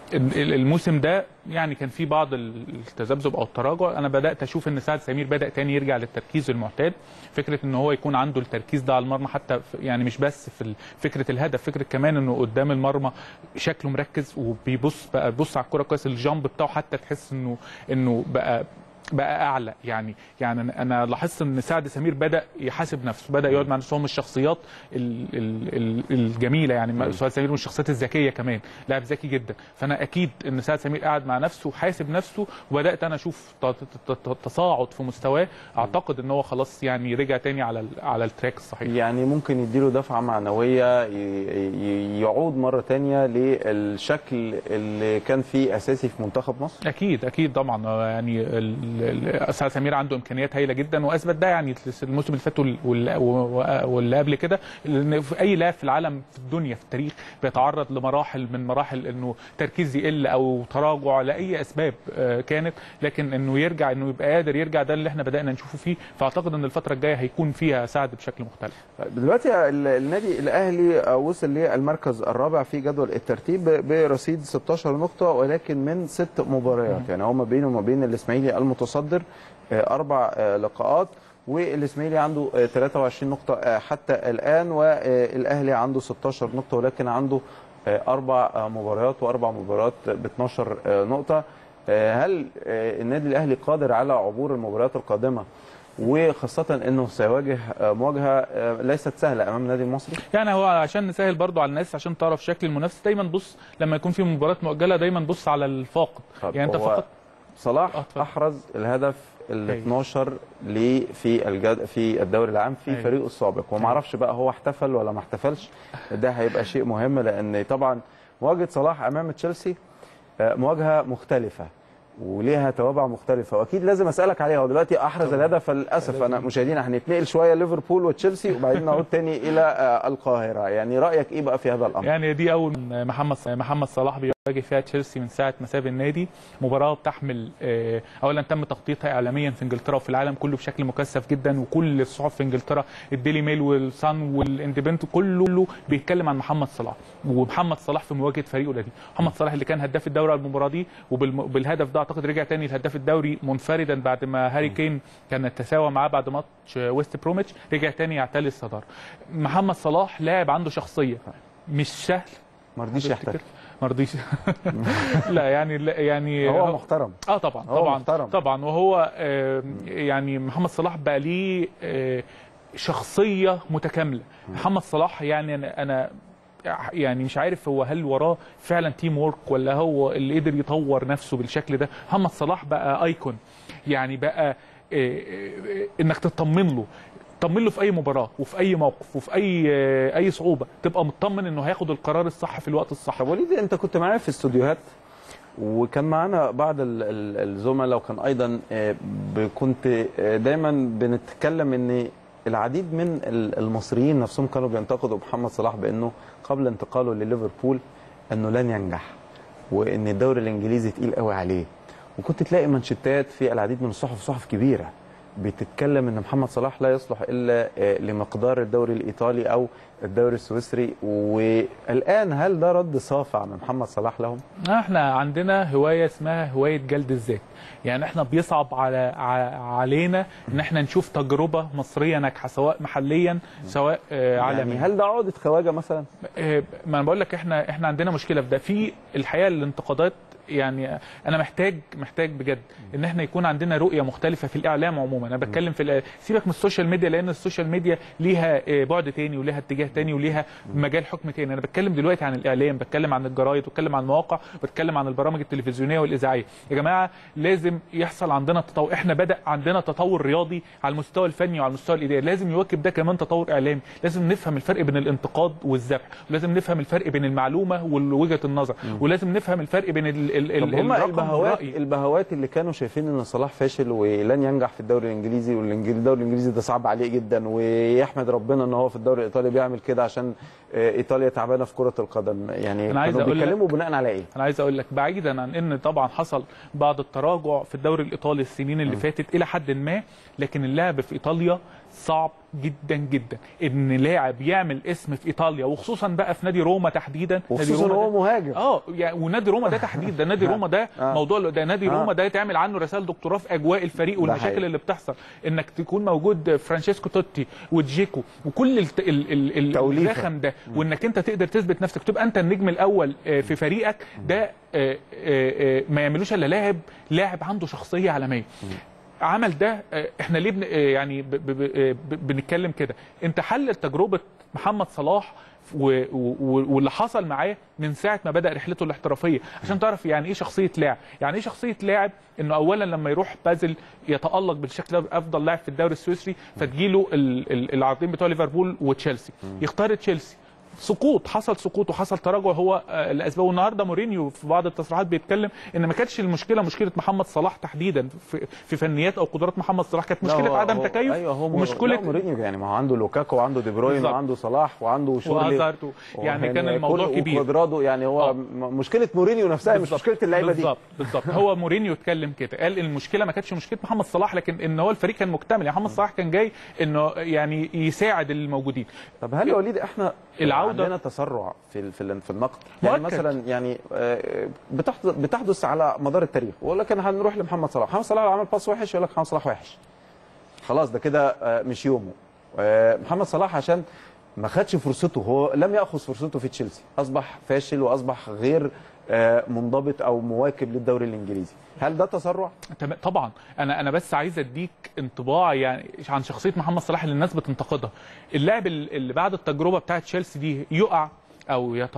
ال- ال- الموسم ده يعني كان في بعض ال- التذبذب او التراجع انا بدات اشوف ان سعد سمير بدا تاني يرجع للتركيز المعتاد فكره ان هو يكون عنده التركيز ده على المرمى حتى في- يعني مش بس في ال- فكره الهدف فكره كمان انه قدام المرمى شكله مركز وبيبص بقى بيبص على الكوره كويس الجامب بتاعه حتى تحس انه انه بقى بقى اعلى يعني يعني أنا- انا لاحظت ان سعد سمير بدا يحاسب نفسه بدا يقعد مع نفسه هو من الشخصيات ال ال ال الجميله يعني سعد سمير من الشخصيات الذكيه كمان لاعب ذكي جدا فانا اكيد ان سعد سمير قاعد مع نفسه وحاسب نفسه وبدات انا اشوف ت- ت- ت- تصاعد في مستواه اعتقد ان هو خلاص يعني رجع تاني على ال- على التراك الصحيح يعني ممكن يديله دفعه معنويه ي- ي- يعود مره تانية للشكل اللي كان فيه اساسي في منتخب مصر اكيد اكيد طبعا هو يعني ال- ال- سعد سمير عنده امكانيات هايله جدا واثبت ده يعني الموسم اللي فات وال- وال- واللي قبل كده لان في اي لاعب في العالم في الدنيا في التاريخ بيتعرض لمراحل من مراحل انه تركيز يقل او تراجع لاي اسباب آه، كانت لكن انه يرجع انه يبقى قادر يرجع ده اللي احنا بدانا نشوفه فيه فاعتقد ان الفتره الجايه هيكون فيها سعد بشكل مختلف دلوقتي ال- النادي الاهلي وصل للمركز الرابع في جدول الترتيب ب- برصيد 16 نقطه ولكن من ست مباريات يعني هو ما بينه وما بين الاسماعيلي المتصدر آه، اربع آه، لقاءات والاسماعيلي عنده آه، 23 نقطه آه، حتى الان والاهلي عنده 16 نقطه ولكن عنده آه، اربع آه، مباريات واربع مباريات ب 12 آه، نقطه آه، هل آه، النادي الاهلي قادر على عبور المباريات القادمه وخاصة انه سيواجه آه، مواجهة آه، ليست سهلة امام النادي المصري يعني هو عشان نسهل برضو على الناس عشان تعرف شكل المنافس دايما بص لما يكون في مباراه مؤجله دايما بص على الفاقد طب يعني انت هو فقط صلاح آه، اتفضل. احرز الهدف ال أيوة. 12 ليه في الجد في الدوري العام في أيوة. فريقه السابق وما أيوة. اعرفش بقى هو احتفل ولا ما احتفلش ده هيبقى شيء مهم لان طبعا مواجهة صلاح امام تشيلسي آه، مواجهة مختلفة وليها توابع مختلفة واكيد لازم اسالك عليها هو دلوقتي احرز طبعاً. الهدف للاسف انا مشاهدينا هنتنقل شوية ليفربول وتشيلسي وبعدين نعود تاني الى آه، القاهرة يعني رايك ايه بقى في هذا الامر يعني دي اول محمد محمد صلاح بيواجه فيها تشيلسي من ساعه ما ساب النادي مباراه بتحمل آه، اولا تم تغطيتها اعلاميا في انجلترا وفي العالم كله بشكل مكثف جدا وكل الصحف في انجلترا الديلي ميل والصن والاندبنت كله بيتكلم عن محمد صلاح ومحمد صلاح في مواجهه فريقه القديم محمد صلاح اللي كان هداف الدوري على المباراه دي وبالهدف ده اعتقد رجع تاني لهداف الدوري منفردا بعد ما هاري كين كان تساوى معاه بعد ماتش ويست بروميتش رجع تاني يعتلي الصداره محمد صلاح لاعب عنده شخصيه مش سهل ما رضيش يحتفل ما رضيش لا يعني لا يعني هو محترم اه طبعا هو طبعا محترم. طبعا وهو آه يعني محمد صلاح بقى ليه آه شخصيه متكامله محمد صلاح يعني انا انا يعني مش عارف هو هل وراه فعلا تيم وورك ولا هو اللي قدر يطور نفسه بالشكل ده محمد صلاح بقى ايكون يعني بقى آه، آه، انك تطمن له طمن له في اي مباراه وفي اي موقف وفي اي آه، اي صعوبه تبقى مطمن انه هياخد القرار الصح في الوقت الصح طب وليد انت كنت معايا في استوديوهات وكان معانا بعض ال- ال- الزملاء وكان ايضا آه، ب- كنت آه، دايما بنتكلم ان العديد من ال- المصريين نفسهم كانوا بينتقدوا محمد صلاح بانه قبل انتقاله لليفربول انه لن ينجح وان الدوري الانجليزي تقيل قوي عليه وكنت تلاقي منشطات في العديد من الصحف صحف كبيره بتتكلم ان محمد صلاح لا يصلح الا آه، لمقدار الدوري الايطالي او الدوري السويسري والان هل ده رد صافع من محمد صلاح لهم؟ احنا عندنا هوايه اسمها هوايه جلد الذات يعني احنا بيصعب على ع- علينا ان احنا نشوف تجربه مصريه ناجحه سواء محليا سواء آه، عالميا يعني هل ده عقده خواجه مثلا؟ آه، ما انا بقول لك احنا احنا عندنا مشكله في ده في الحقيقه الانتقادات يعني انا محتاج محتاج بجد ان احنا يكون عندنا رؤيه مختلفه في الاعلام عموما انا بتكلم في الإعلام. سيبك من السوشيال ميديا لان السوشيال ميديا ليها آه، بعد تاني وليها اتجاه تاني وليها مجال حكم تاني انا بتكلم دلوقتي عن الاعلام بتكلم عن الجرايد بتكلم عن المواقع بتكلم عن البرامج التلفزيونيه والاذاعيه يا جماعه لازم يحصل عندنا تطور احنا بدا عندنا تطور رياضي على المستوى الفني وعلى المستوى الاداري لازم يواكب ده كمان تطور اعلامي لازم نفهم الفرق بين الانتقاد والذبح ولازم نفهم الفرق بين المعلومه ووجهه النظر ولازم نفهم الفرق بين ال ال طب ال هم الرقم البهوات والرأي. البهوات اللي كانوا شايفين ان صلاح فاشل ولن ينجح في الدوري الانجليزي والدوري الانجليزي ده صعب عليه جدا ويحمد ربنا ان هو في الدوري الايطالي بيعمل كده عشان آه، ايطاليا تعبانه في كره القدم يعني أنا عايز كانوا أقول لك- بيتكلموا بناء على ايه؟ انا عايز اقول لك بعيدا عن ان طبعا حصل بعض التراجع في الدوري الايطالي السنين اللي فاتت الى حد ما لكن اللعب في ايطاليا صعب جدا جدا ان لاعب يعمل اسم في ايطاليا وخصوصا بقى في نادي روما تحديدا نادي وخصوصا روما هو ده- مهاجم اه يعني ونادي روما ده تحديد ده نادي روما ده آه. موضوع ده نادي آه. روما ده يتعمل عنه رسائل دكتوراه في اجواء الفريق ده والمشاكل حقيقي. اللي بتحصل انك تكون موجود فرانشيسكو توتي وجيكو وكل الت... ال... ال... ال... توليفة. الرخم ده وانك انت تقدر تثبت نفسك تبقى انت النجم الاول آه، في فريقك ده آه، آه، آه، ما يعملوش الا لاعب لاعب عنده شخصيه عالميه عمل ده آه، احنا ليه بن... آه، يعني ب... ب... ب... آه، ب... بنتكلم كده انت حلل تجربه محمد صلاح و... و... واللي حصل معاه من ساعه ما بدا رحلته الاحترافيه عشان تعرف يعني ايه شخصيه لاعب يعني ايه شخصيه لاعب انه اولا لما يروح بازل يتالق بالشكل ده افضل لاعب في الدوري السويسري فتجيله ال... ال- العرضين بتوع ليفربول وتشيلسي يختار تشيلسي سقوط حصل سقوط وحصل تراجع هو آه، الاسباب والنهارده مورينيو في بعض التصريحات بيتكلم ان ما كانتش المشكله مشكله محمد صلاح تحديدا في, في فنيات او قدرات محمد صلاح كانت لا، مشكله هو- عدم هو- تكيف ايوه هو ومشكله لا، مورينيو يعني ما هو عنده لوكاكو وعنده دي بروين بالظبط. وعنده صلاح وعنده شورلي وهازارد يعني كان الموضوع كل- كبير وكوادرادو يعني هو آه. م- مشكله مورينيو نفسها مش بالظبط. مشكله اللعيبه دي بالظبط بالظبط هو مورينيو اتكلم كده قال ان المشكله ما كانتش مشكله محمد صلاح لكن ان هو الفريق كان مكتمل يعني محمد صلاح كان جاي انه يعني يساعد الموجودين طب هل يا وليد احنا العودة- عندنا تسرع في ال- في ال- في النقد يعني مؤكد. مثلا يعني آه، بتحدث بتحدث على مدار التاريخ ويقول لك انا هنروح لمحمد صلاح محمد صلاح لو عمل باس وحش يقول لك محمد صلاح وحش خلاص ده كده آه، مش يومه آه، محمد صلاح عشان ما خدش فرصته هو لم ياخذ فرصته في تشيلسي اصبح فاشل واصبح غير آه، منضبط او مواكب للدوري الانجليزي هل ده تسرع تمام طبعا انا انا بس عايز اديك انطباع يعني عن شخصيه محمد صلاح اللي الناس بتنتقدها اللاعب اللي بعد التجربه بتاعه تشيلسي دي يقع او يت...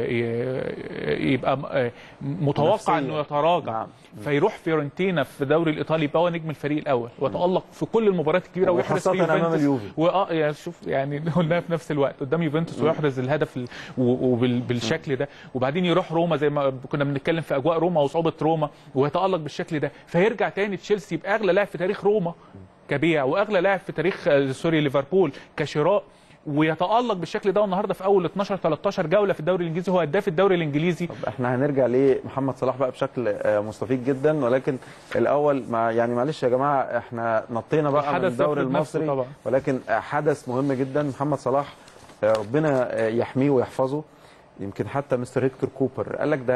ي- يبقى آه، متوقع نفسياً. انه يتراجع نعم. فيروح فيورنتينا في الدوري الايطالي يبقى هو نجم الفريق الاول ويتالق في كل المباريات الكبيره ويحرز وخاصة في أمام يوفنتوس اليوفي. واه يعني شوف يعني قلناها في نفس الوقت قدام يوفنتوس ويحرز الهدف ال- و- وبالشكل ده وبعدين يروح روما زي ما كنا بنتكلم في اجواء روما وصعوبه روما ويتالق بالشكل ده فيرجع تاني تشيلسي يبقى اغلى لاعب في تاريخ روما كبيع واغلى لاعب في تاريخ آه، سوري ليفربول كشراء ويتالق بالشكل ده والنهارده في اول 12 13 جوله في الدوري الانجليزي هو هداف الدوري الانجليزي طب احنا هنرجع لمحمد صلاح بقى بشكل آه، مستفيض جدا ولكن الاول ما يعني معلش يا جماعه احنا نطينا بقى من الحدث الدوري يفرض نفسه المصري طبعا. ولكن آه، حدث مهم جدا محمد صلاح آه، ربنا آه، يحميه ويحفظه يمكن حتى مستر هيكتور كوبر قال لك ده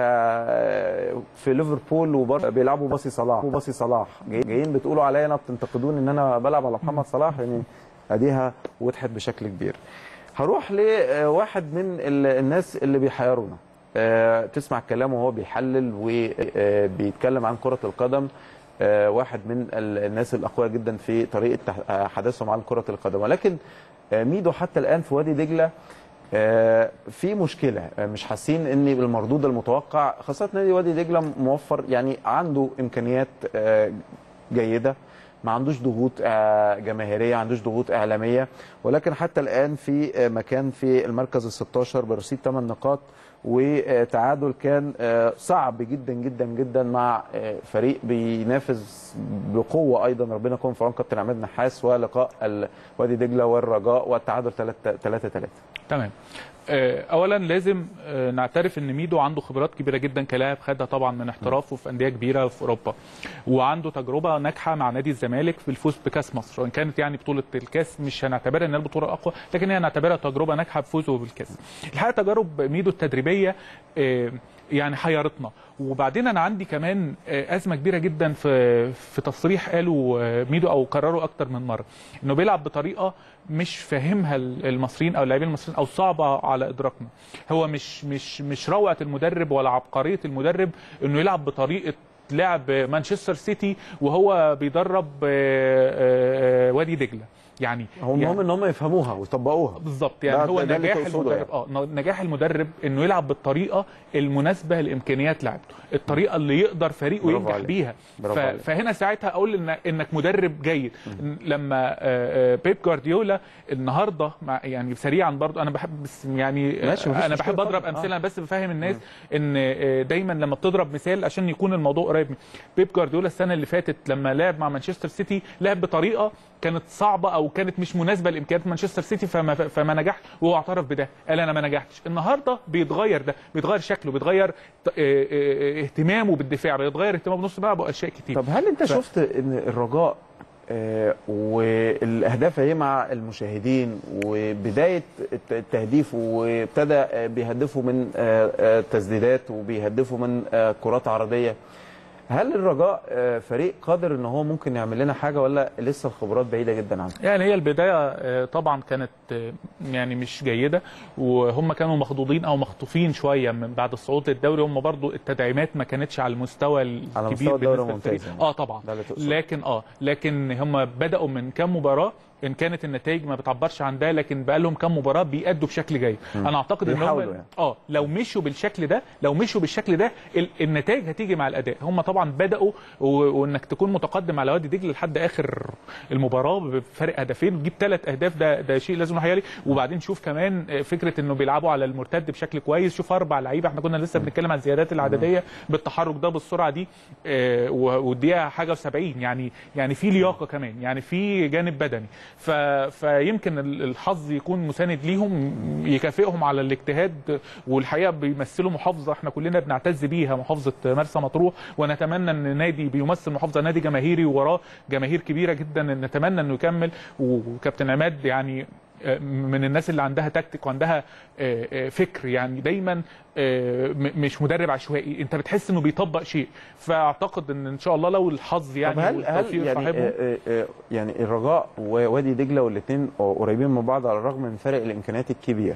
آه، في ليفربول وبر... بيلعبوا باصي صلاح وباصي صلاح جاي- جايين بتقولوا عليا انا بتنتقدوني ان انا بلعب على محمد صلاح يعني اديها وضحت بشكل كبير هروح لواحد من ال- الناس اللي بيحيرونا آه، تسمع كلامه وهو بيحلل وبيتكلم عن كرة القدم آه، واحد من ال- الناس الأقوياء جدا في طريقة تح- آه، حديثهم عن كرة القدم ولكن آه، ميدو حتى الآن في وادي دجلة آه، في مشكلة آه، مش حاسين ان المردود المتوقع خاصة نادي وادي دجلة موفر يعني عنده إمكانيات آه، جيدة ما عندوش ضغوط آه، جماهيريه ما عندوش ضغوط اعلاميه ولكن حتى الان في آه، مكان في المركز ال 16 برصيد 8 نقاط وتعادل كان آه، صعب جدا جدا جدا مع آه، فريق بينافس بقوه ايضا ربنا يكون في عون كابتن عماد نحاس ولقاء ال- وادي دجله والرجاء والتعادل 3 3 3 تمام آه، اولا لازم آه، نعترف ان ميدو عنده خبرات كبيره جدا كلاعب خدها طبعا من احترافه في انديه كبيره في اوروبا وعنده تجربه ناجحه مع نادي الزمالك في الفوز بكاس مصر وان كانت يعني بطوله الكاس مش هنعتبرها ان هي البطوله الاقوى لكن هي هنعتبرها تجربه ناجحه بفوزه بالكاس الحقيقه تجارب ميدو التدريبيه آه، يعني حيرتنا وبعدين انا عندي كمان آه، ازمه كبيره جدا في في تصريح قاله آه، ميدو او كرره اكتر من مره انه بيلعب بطريقه مش فاهمها المصريين او اللاعبين المصريين او صعبه على ادراكنا هو مش مش مش روعه المدرب ولا عبقريه المدرب انه يلعب بطريقه لعب مانشستر سيتي وهو بيدرب آه، آه، وادي دجله يعني هو المهم ان هم يفهموها ويطبقوها بالظبط يعني ده- هو ده اللي نجاح تقصده المدرب اه نجاح المدرب انه يلعب بالطريقه المناسبه لامكانيات لعبته الطريقه اللي يقدر فريقه برافو ينجح عليك. بيها برافو ف... عليك. فهنا ساعتها اقول إن... انك مدرب جيد لما آه، آه، بيب جوارديولا النهارده مع يعني سريعا برضو انا بحب بس يعني آه، ماشي، مفيش انا مشكلة بحب اضرب طبعاً. آه. امثله انا بس بفهم الناس ان آه، دايما لما بتضرب مثال عشان يكون الموضوع قريب من بيب جوارديولا السنه اللي فاتت لما لعب مع مانشستر سيتي لعب بطريقه كانت صعبه او كانت مش مناسبه لامكانيات مانشستر سيتي فما فما نجحش وهو اعترف بده قال انا ما نجحتش النهارده بيتغير ده بيتغير شكله بيتغير ت- آه، آه، اهتمامه بالدفاع بيتغير اهتمامه بنص الملعب واشياء كتير طب هل انت ف- شفت ان الرجاء آه، والاهداف اهي مع المشاهدين وبدايه الت- التهديف وابتدى آه، بيهدفوا من آه، آه، تسديدات وبيهدفوا من آه، كرات عرضيه هل الرجاء آه، فريق قادر ان هو ممكن يعمل لنا حاجه ولا لسه الخبرات بعيده جدا عنه يعني هي البدايه آه، طبعا كانت آه، يعني مش جيده وهم كانوا مخضوضين او مخطوفين شويه من بعد الصعود للدوري هم برضو التدعيمات ما كانتش على المستوى الكبير على مستوى الدوري بالنسبة الممتاز للفريق. يعني. اه طبعا ده اللي تقصده. لكن اه لكن هم بداوا من كام مباراه ان كانت النتائج ما بتعبرش عن ده لكن بقى لهم كام مباراه بيأدوا بشكل جيد انا اعتقد ان هم بيحاولوا يعني. اه لو مشوا بالشكل ده لو مشوا بالشكل ده ال- النتائج هتيجي مع الاداء هم طبعا بداوا و- وانك تكون متقدم على وادي دجله لحد اخر المباراه بفرق هدفين وتجيب ثلاث اهداف ده ده شيء لازم نحيي عليه وبعدين شوف كمان فكره انه بيلعبوا على المرتد بشكل كويس شوف اربع لعيبه احنا كنا لسه بنتكلم عن الزيادات العدديه بالتحرك ده بالسرعه دي آه، و- والدقيقه حاجه و70 يعني يعني في لياقه كمان يعني في جانب بدني ف فيمكن ال- الحظ يكون مساند ليهم يكافئهم على الاجتهاد والحقيقه بيمثلوا محافظه احنا كلنا بنعتز بيها محافظه مرسى مطروح ونتمنى ان نادي بيمثل محافظه نادي جماهيري وراه جماهير كبيره جدا نتمنى انه يكمل وكابتن عماد يعني آه، من الناس اللي عندها تكتيك وعندها آه، آه، فكر يعني دايما آه، م- مش مدرب عشوائي انت بتحس انه بيطبق شيء فاعتقد ان ان شاء الله لو الحظ يعني طب هل هل والتوفيق يعني صاحبهم آه، آه، آه، يعني الرجاء ووادي دجله والاثنين قريبين من بعض على الرغم من فرق الامكانيات الكبير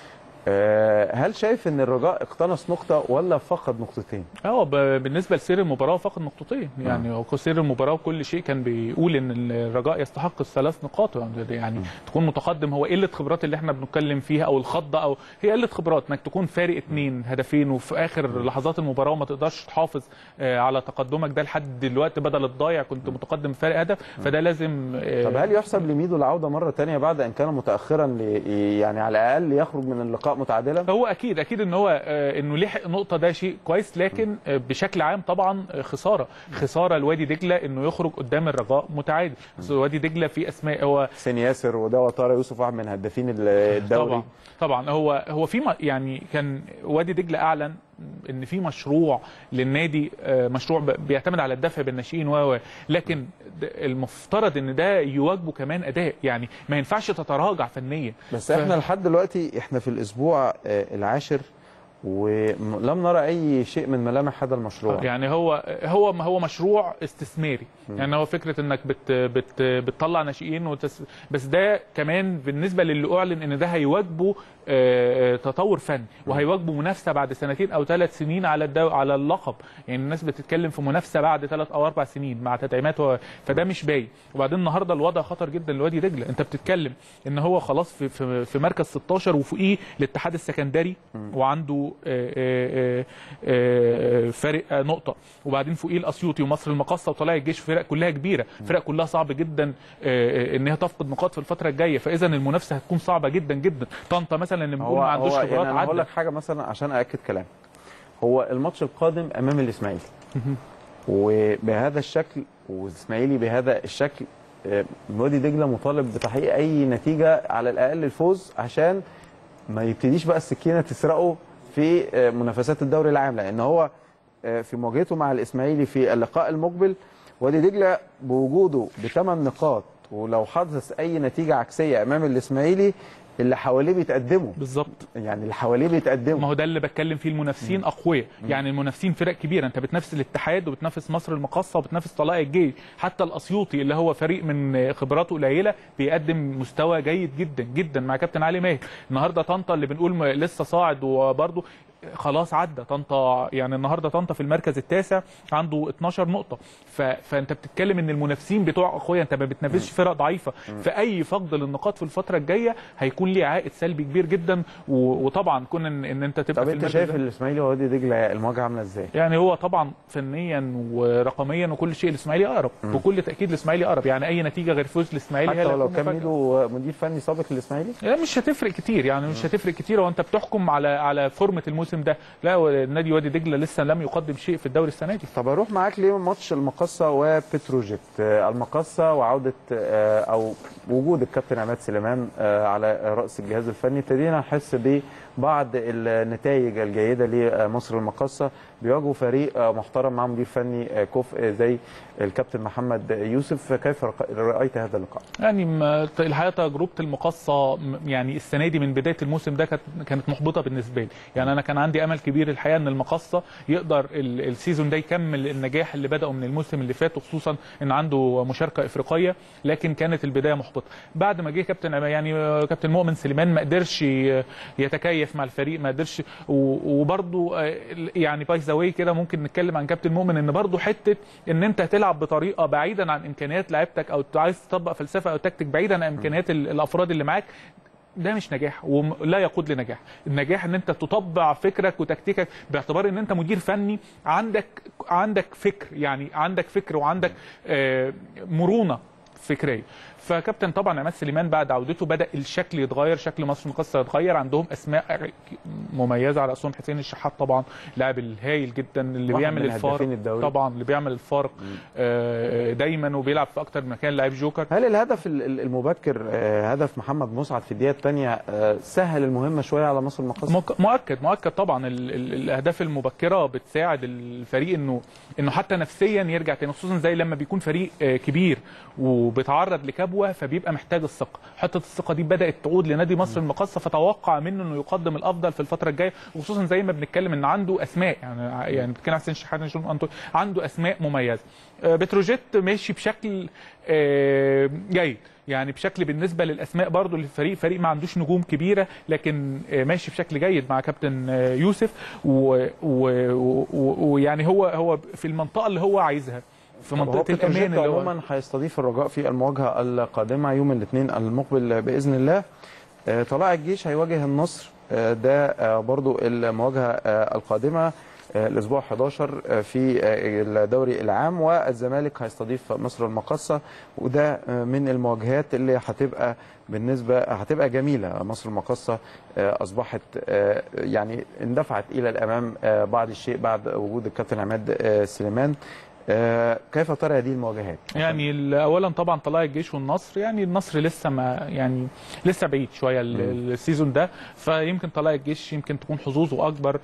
آه، هل شايف ان الرجاء اقتنص نقطه ولا فقد نقطتين؟ اه ب- بالنسبه لسير المباراه فقد نقطتين يعني هو سير المباراه وكل شيء كان بيقول ان الرجاء يستحق الثلاث نقاط يعني, يعني تكون متقدم هو قله خبرات اللي احنا بنتكلم فيها او الخضه او هي قله خبرات انك تكون فارق اتنين هدفين وفي اخر لحظات المباراه وما تقدرش تحافظ آه، على تقدمك ده لحد دلوقتي بدل الضايع كنت متقدم فارق هدف فده لازم آه، طب هل يحسب لميدو العوده مره ثانيه بعد ان كان متاخرا ل- يعني على الاقل يخرج من اللقاء متعادلا؟ هو اكيد اكيد ان هو آه، انه لحق نقطه ده شيء كويس لكن آه، بشكل عام طبعا آه، خساره خساره لوادي دجله انه يخرج قدام الرجاء متعادل بس وادي دجله في اسماء هو حسين ياسر وده وطارق يوسف واحد من هدافين الدوري طبعا طبعا هو هو في م- يعني كان وادي دجله اعلن ان في مشروع للنادي آه، مشروع ب- بيعتمد على الدفع بالناشئين و و- لكن د- المفترض ان ده يواجبه كمان اداء يعني ما ينفعش تتراجع فنيا بس احنا لحد دلوقتي احنا في الاسبوع آه، العاشر ولم نرى اي شيء من ملامح هذا المشروع يعني هو هو هو مشروع استثماري يعني هو فكره انك بت بت بتطلع ناشئين وتس بس ده كمان بالنسبه للي اعلن ان ده هيواجبه آه، تطور فني وهيواجبه منافسه بعد سنتين او ثلاث سنين على الدو على اللقب يعني الناس بتتكلم في منافسه بعد ثلاث او اربع سنين مع تدعيمات و... فده مش باين وبعدين النهارده الوضع خطر جدا لوادي دجله انت بتتكلم ان هو خلاص في في, في مركز 16 وفوقيه الاتحاد السكندري وعنده آه، آه، آه، فارق آه، نقطه وبعدين فوقيه الاسيوطي ومصر المقاصه وطلائع الجيش فرق كلها كبيره فرق كلها صعب جدا آه، آه، ان هي تفقد نقاط في الفتره الجايه فاذا المنافسه هتكون صعبه جدا جدا طنطا مثلا اللي بنقول هو ما عندوش هو خبرات يعني انا هقول عدى لك حاجه مثلا عشان ااكد كلامي هو الماتش القادم امام الاسماعيلي وبهذا الشكل والاسماعيلي بهذا الشكل آه، وادي دجله مطالب بتحقيق اي نتيجه على الاقل الفوز عشان ما يبتديش بقى السكينه تسرقه في آه، منافسات الدوري العام لان هو آه، في مواجهته مع الاسماعيلي في اللقاء المقبل وادي دجله بوجوده بثمان نقاط ولو حدث اي نتيجه عكسيه امام الاسماعيلي اللي حواليه بيتقدموا بالظبط يعني اللي حواليه بيتقدموا ما هو ده اللي بتكلم فيه المنافسين اقوياء يعني المنافسين فرق كبيره انت بتنافس الاتحاد وبتنافس مصر المقاصه وبتنافس طلائع الجيش حتى الاسيوطي اللي هو فريق من خبراته قليله بيقدم مستوى جيد جدا جدا مع كابتن علي ماهر النهارده طنطا اللي بنقول م- لسه صاعد وبرده خلاص عدى طنطا يعني النهارده طنطا في المركز التاسع عنده 12 نقطه ف... فانت بتتكلم ان المنافسين بتوع اقوياء انت ما بتنافسش فرق ضعيفه فاي فقد للنقاط في الفتره الجايه هيكون ليه عائد سلبي كبير جدا و... وطبعا كون ان, إن انت تبقى طب في انت المركز شايف ده- الاسماعيلي ووادي دجله المواجهه عامله ازاي؟ يعني هو طبعا فنيا ورقميا وكل شيء الاسماعيلي اقرب بكل تاكيد الاسماعيلي اقرب يعني اي نتيجه غير فوز الاسماعيلي هي حتى اللي ولو هتكون كان مفاجأة. ميدو مدير فني سابق للاسماعيلي؟ لا مش هتفرق كتير يعني مش هتفرق كتير وانت بتحكم على على فورمه الموسم ده لا نادي وادي دجله لسه لم يقدم شيء في الدوري السنه دي طب اروح معاك لماتش المقصه وبتروجيت آه، المقصه وعوده آه، او وجود الكابتن عماد سليمان آه، على راس الجهاز الفني ابتدينا نحس بعض النتائج الجيده لمصر المقاصه بيواجهوا فريق محترم مع مدير فني كفء زي الكابتن محمد يوسف كيف رايت هذا اللقاء؟ يعني ما- الحقيقه تجربه المقصه م- يعني السنه دي من بدايه الموسم ده كانت كانت محبطه بالنسبه لي يعني انا كان عندي امل كبير الحقيقه ان المقصه يقدر ال- السيزون ده يكمل النجاح اللي بداه من الموسم اللي فات وخصوصا ان عنده مشاركه افريقيه لكن كانت البدايه محبطه بعد ما جه كابتن يعني كابتن مؤمن سليمان ما قدرش ي- يتكيف مع الفريق ما قدرش وبرده يعني باي ذا واي كده ممكن نتكلم عن كابتن مؤمن ان برده حته ان انت تلعب بطريقه بعيدا عن امكانيات لعيبتك او عايز تطبق فلسفه او تكتيك بعيدا عن امكانيات ال- الافراد اللي معاك ده مش نجاح ولا يقود لنجاح النجاح ان انت تطبع فكرك وتكتيكك باعتبار ان انت مدير فني عندك عندك فكر يعني عندك فكر وعندك آه، مرونه فكريه فكابتن طبعا عماد سليمان بعد عودته بدا الشكل يتغير شكل مصر المقاصه يتغير عندهم اسماء مميزه على راسهم حسين الشحات طبعا لاعب الهايل جدا اللي واحد بيعمل من الفارق هدافين الدوري. طبعا اللي بيعمل الفارق آه، دايما وبيلعب في اكتر من مكان لاعب جوكر هل الهدف ال- ال- المبكر آه، هدف محمد مسعد في الدقيقه الثانيه سهل المهمه شويه على مصر المقاصه؟ مك- مؤكد مؤكد طبعا ال ال الاهداف المبكره بتساعد الفريق انه انه حتى نفسيا يرجع تاني خصوصا زي لما بيكون فريق آه، كبير وبيتعرض لكبوه فبيبقى محتاج الثقه حته الثقه دي بدات تعود لنادي مصر المقاصه فتوقع منه انه يقدم الافضل في الفتره الجايه وخصوصا زي ما بنتكلم ان عنده اسماء يعني يعني بنتكلم عن حسين شحات نشوف أنطو- عنده اسماء مميزه آه، بتروجيت ماشي بشكل آه، جيد يعني بشكل بالنسبه للاسماء برضو للفريق فريق ما عندوش نجوم كبيره لكن آه، ماشي بشكل جيد مع كابتن آه، يوسف و- و- و- ويعني هو هو في المنطقه اللي هو عايزها في طب هو منطقه الامان بتروجيت اللي هو عموما هيستضيف الرجاء في المواجهه القادمه يوم الاثنين المقبل باذن الله آه، طلائع الجيش هيواجه النصر آه، ده آه، برضو المواجهه آه، القادمه آه، الاسبوع 11 آه، في آه، الدوري العام والزمالك هيستضيف مصر المقاصه وده آه، من المواجهات اللي هتبقى بالنسبه هتبقى جميله مصر المقاصه آه، اصبحت آه، يعني اندفعت الى الامام آه، بعض الشيء بعد وجود الكابتن عماد آه، سليمان آه، كيف ترى هذه المواجهات؟ يعني ال- اولا طبعا طلائع الجيش والنصر يعني النصر لسه ما يعني لسه بعيد شويه ال- السيزون ده فيمكن طلائع الجيش يمكن تكون حظوظه اكبر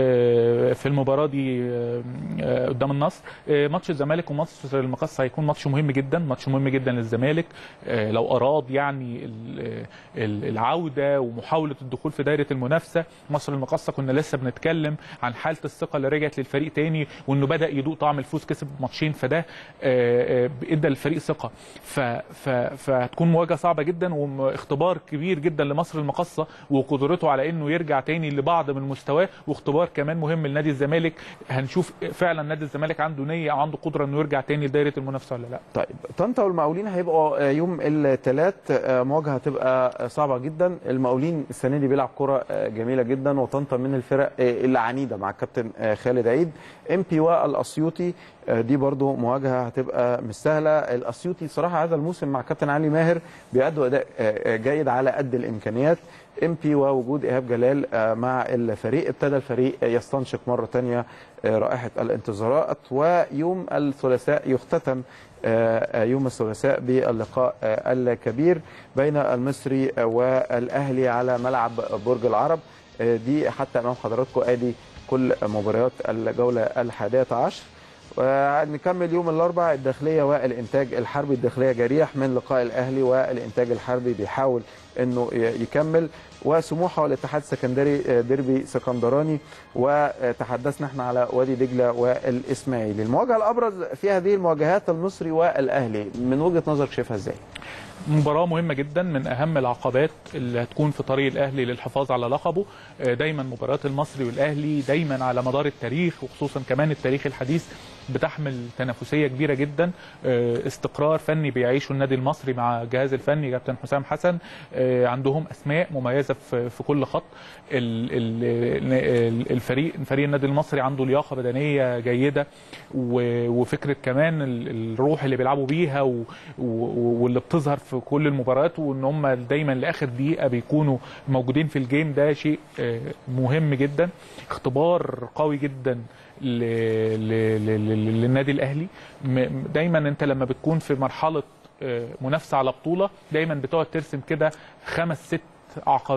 آه، في المباراه دي آه، آه، قدام النصر آه، ماتش الزمالك ومصر المقصه هيكون ماتش مهم جدا ماتش مهم جدا للزمالك آه، لو اراد يعني ال- ال- العوده ومحاوله الدخول في دايره المنافسه مصر المقصه كنا لسه بنتكلم عن حاله الثقه اللي رجعت للفريق تاني وانه بدا يدوق طعم الفوز كسب ماتشين فده آه، آه، ادى للفريق ثقه ف- ف- فهتكون مواجهه صعبه جدا واختبار كبير جدا لمصر المقصه وقدرته على انه يرجع تاني لبعض من مستواه واختبار كمان مهم لنادي الزمالك هنشوف فعلا نادي الزمالك عنده نيه او عنده قدره انه يرجع تاني لدايره المنافسه ولا لا طيب طنطا والمقاولين هيبقوا آه، يوم الثلاث مواجهه هتبقى صعبه جدا المقاولين السنه دي بيلعب كره آه، جميله جدا وطنطا من الفرق آه، اللي عنيده مع الكابتن آه، خالد عيد ام بي والاسيوطي آه، دي برضو مواجهه هتبقى مش سهله الاسيوطي صراحه هذا الموسم مع كابتن علي ماهر بيأدوا اداء آه، آه، جيد على قد الامكانيات ام بي ووجود ايهاب جلال آه، مع الفريق ابتدى الفريق يستنشق مره ثانيه رائحه الانتظارات ويوم الثلاثاء يختتم آه، آه، يوم الثلاثاء باللقاء آه، الكبير بين المصري آه، والاهلي على ملعب برج العرب آه، دي حتى امام حضراتكم ادي كل مباريات الجوله الحادية عشر ونكمل يوم الاربعاء الداخليه والانتاج الحربي الداخليه جريح من لقاء الاهلي والانتاج الحربي بيحاول انه ي- يكمل وسموحه والاتحاد السكندري آه، ديربي سكندراني وتحدثنا احنا على وادي دجله والاسماعيلي المواجهه الابرز في هذه المواجهات المصري والاهلي من وجهه نظرك شايفها ازاي مباراة مهمة جدا من أهم العقبات اللي هتكون في طريق الأهلي للحفاظ على لقبه آه، دايما مباريات المصري والأهلي دايما على مدار التاريخ وخصوصا كمان التاريخ الحديث بتحمل تنافسية كبيرة جدا آه، استقرار فني بيعيشه النادي المصري مع الجهاز الفني كابتن حسام حسن آه، عندهم أسماء مميزة في في كل خط ال- ال- ال- الفريق فريق النادي المصري عنده لياقة بدنية جيدة و- وفكرة كمان ال- الروح اللي بيلعبوا بيها و- و- واللي بتظهر في كل المباريات وان هم دايما لاخر دقيقه بيكونوا موجودين في الجيم ده شيء آه، مهم جدا اختبار قوي جدا ل- ل- ل- ل- للنادي الاهلي م- دايما انت لما بتكون في مرحله آه، منافسه على بطوله دايما بتقعد ترسم كده خمس ست عقبات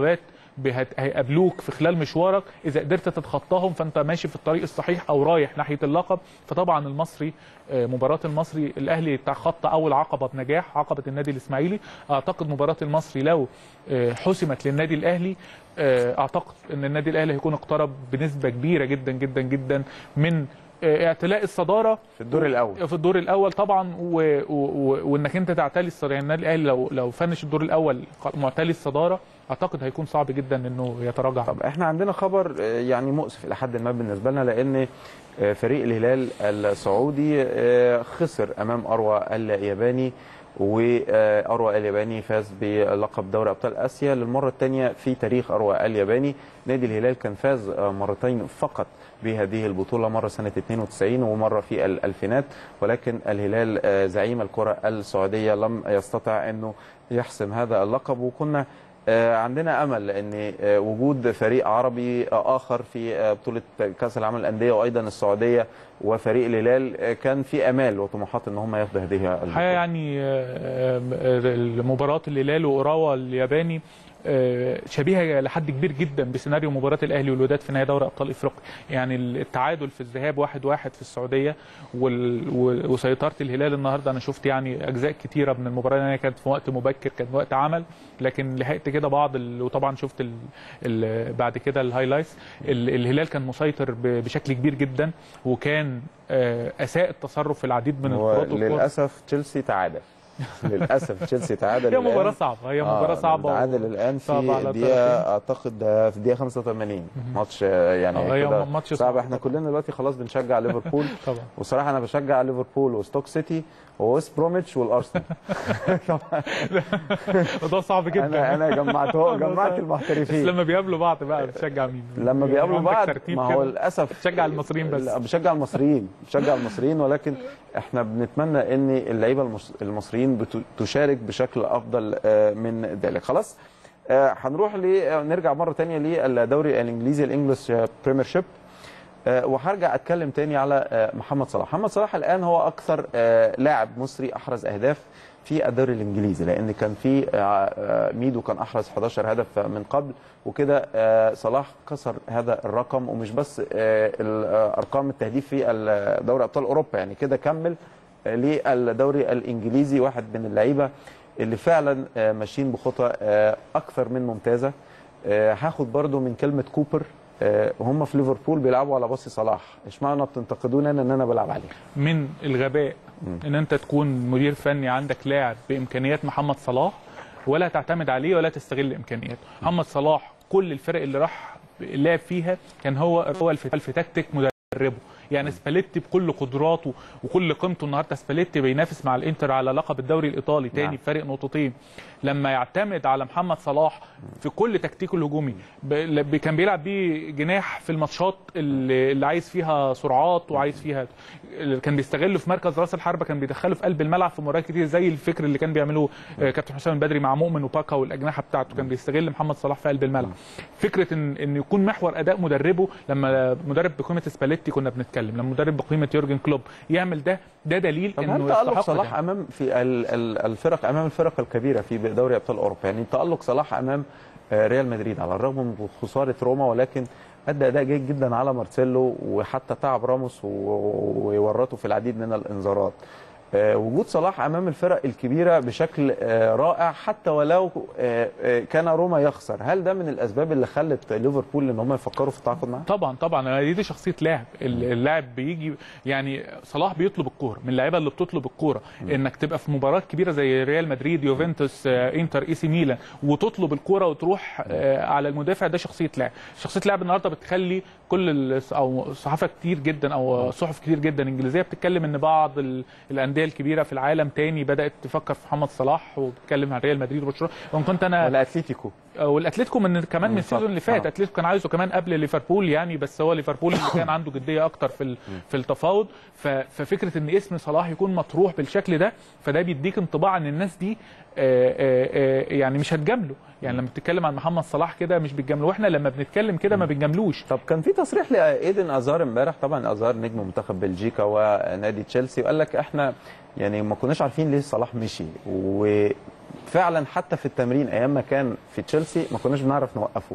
بهت- هيقابلوك في خلال مشوارك اذا قدرت تتخطاهم فانت ماشي في الطريق الصحيح او رايح ناحيه اللقب فطبعا المصري آه، مباراه المصري الاهلي تخطى اول عقبه بنجاح عقبه النادي الاسماعيلي اعتقد مباراه المصري لو آه، حسمت للنادي الاهلي آه، اعتقد ان النادي الاهلي هيكون اقترب بنسبه كبيره جدا جدا جدا من آه، اعتلاء الصداره في الدور الاول في الدور الاول طبعا و... و... و... وانك انت تعتلي الصداره يعني النادي الاهلي لو لو فنش الدور الاول معتلي الصداره اعتقد هيكون صعب جدا انه يتراجع طب احنا عندنا خبر آه، يعني مؤسف الى حد ما بالنسبه لنا لان آه، فريق الهلال السعودي آه، خسر امام اروى الياباني واروى الياباني فاز بلقب دوري ابطال اسيا للمره الثانيه في تاريخ اروى الياباني نادي الهلال كان فاز آه، مرتين فقط بهذه البطوله مره سنه 92 ومره في الالفينات ولكن الهلال آه، زعيم الكره السعوديه لم يستطع انه يحسم هذا اللقب وكنا آه، عندنا امل لان آه، وجود فريق عربي آه، اخر في آه، بطوله كاس العالم للانديه وايضا السعوديه وفريق الهلال آه، كان في امال وطموحات ان هم ياخدوا هذه الحقيقه البطوله يعني آه، آه، مباراه الهلال واوراوا الياباني آه، شبيهه لحد كبير جدا بسيناريو مباراه الاهلي والوداد في نهائي دوري ابطال افريقيا يعني التعادل في الذهاب واحد واحد في السعوديه وال... و- وسيطره الهلال النهارده انا شفت يعني اجزاء كتيره من المباراه لأن هي كانت في وقت مبكر كان وقت عمل لكن لحقت كده بعض ال... وطبعا شفت ال... ال... بعد كده الهايلايتس ال... الهلال كان مسيطر ب... بشكل كبير جدا وكان آه، اساء التصرف في العديد من الكرات والكور. وللاسف تشيلسي تعادل للاسف تشيلسي تعادل هي الآن. مباراه صعبه هي مباراه آه، صعبه تعادل الان صعبة على في دقيقه اعتقد ده في دقيقه 85 ماتش آه، يعني آه، هي كده ماتش صعب صعب احنا طبعاً. كلنا دلوقتي خلاص بنشجع ليفربول طبعا وصراحه انا بشجع ليفربول وستوك سيتي وويست بروميتش والارسنال ده صعب جدا انا انا جمعته جمعت بس المحترفين لما بيقابلوا بعض بقى بتشجع مين؟ لما بيقابلوا عندك بعض ترتيب ما كده؟ هو للاسف بتشجع المصريين بس. لا، بشجع المصريين بشجع المصريين ولكن احنا بنتمنى ان اللعيبه المص- المصريين بت- تشارك بشكل افضل آه، من ذلك خلاص آه، هنروح ل آه، نرجع مره ثانيه للدوري الانجليزي الانجلش بريمير شيب آه، وهرجع اتكلم تاني على آه، محمد صلاح محمد صلاح الان هو اكثر آه، لاعب مصري احرز اهداف في الدوري الانجليزي لان كان في آه، آه، ميدو كان احرز 11 هدف من قبل وكده آه، صلاح كسر هذا الرقم ومش بس آه، ال- آه، ارقام التهديف في ال- دوري ابطال اوروبا يعني كده كمل آه، للدوري الانجليزي واحد من اللعيبه اللي فعلا آه، ماشيين بخطى آه، اكثر من ممتازه آه، هاخد برضو من كلمه كوبر آه، هم في ليفربول بيلعبوا على باصي صلاح اشمعنى بتنتقدوني انا ان انا بلعب عليه من الغباء ان انت تكون مدير فني عندك لاعب بامكانيات محمد صلاح ولا تعتمد عليه ولا تستغل امكانياته محمد صلاح كل الفرق اللي راح لعب فيها كان هو هو الف- الفتكتك مدربه يعني سباليتي بكل قدراته وكل قيمته النهارده سباليتي بينافس مع الانتر على لقب الدوري الايطالي تاني نعم. بفارق نقطتين لما يعتمد على محمد صلاح في كل تكتيكه الهجومي ب- ل- كان بيلعب بيه جناح في الماتشات اللي اللي عايز فيها سرعات وعايز فيها اللي كان بيستغله في مركز راس الحربه كان بيدخله في قلب الملعب في مباريات كتير زي الفكر اللي كان بيعمله آه، كابتن حسام البدري مع مؤمن وباكا والاجنحه بتاعته كان بيستغل محمد صلاح في قلب الملعب فكره ان ان يكون محور اداء مدربه لما مدرب بقيمه سباليتي كنا بنتكلم لما مدرب بقيمه يورجن كلوب يعمل ده ده دليل طب انه هل تألق يستحق صلاح ده. امام في ال- ال- الفرق امام الفرق الكبيره في دوري ابطال اوروبا يعني تألق صلاح امام آه، ريال مدريد على الرغم من خساره روما ولكن ادى اداء جيد جدا على مارسيلو وحتى تعب راموس و- وورطه في العديد من الانذارات آه، وجود صلاح امام الفرق الكبيره بشكل آه، رائع حتى ولو آه، آه، كان روما يخسر هل ده من الاسباب اللي خلت ليفربول ان هم يفكروا في التعاقد معاه طبعا طبعا أنا دي, دي شخصيه لاعب ال- اللاعب بيجي يعني صلاح بيطلب الكوره من اللعيبه اللي بتطلب الكوره انك تبقى في مباراه كبيره زي ريال مدريد يوفنتوس آه، انتر اي سي ميلان وتطلب الكوره وتروح آه، على المدافع ده شخصيه لاعب شخصيه لاعب النهارده بتخلي كل ال- او صحافه كتير جدا او صحف كتير جدا انجليزيه بتتكلم ان بعض ال- الانديه الكبيره في العالم تاني بدات تفكر في محمد صلاح وبتتكلم عن ريال مدريد وبرشلونه وان كنت انا ولا اتليتيكو والاتليتيكو من كمان من من السيزون فترة. اللي فات آه. اتليتيكو كان عايزه كمان قبل ليفربول يعني بس هو ليفربول اللي كان عنده جديه اكتر في ال- في التفاوض ف- ففكره ان اسم صلاح يكون مطروح بالشكل ده فده بيديك انطباع ان الناس دي آه، آه، آه، يعني مش هتجامله يعني لما بتتكلم عن محمد صلاح كده مش بتجامله واحنا لما بنتكلم كده ما بنجاملوش طب كان في تصريح لايدن ازار امبارح طبعا ازار نجم منتخب بلجيكا ونادي تشيلسي وقال لك احنا يعني ما كناش عارفين ليه صلاح مشي فعلا حتى في التمرين ايام ما كان في تشيلسي ما كناش بنعرف نوقفه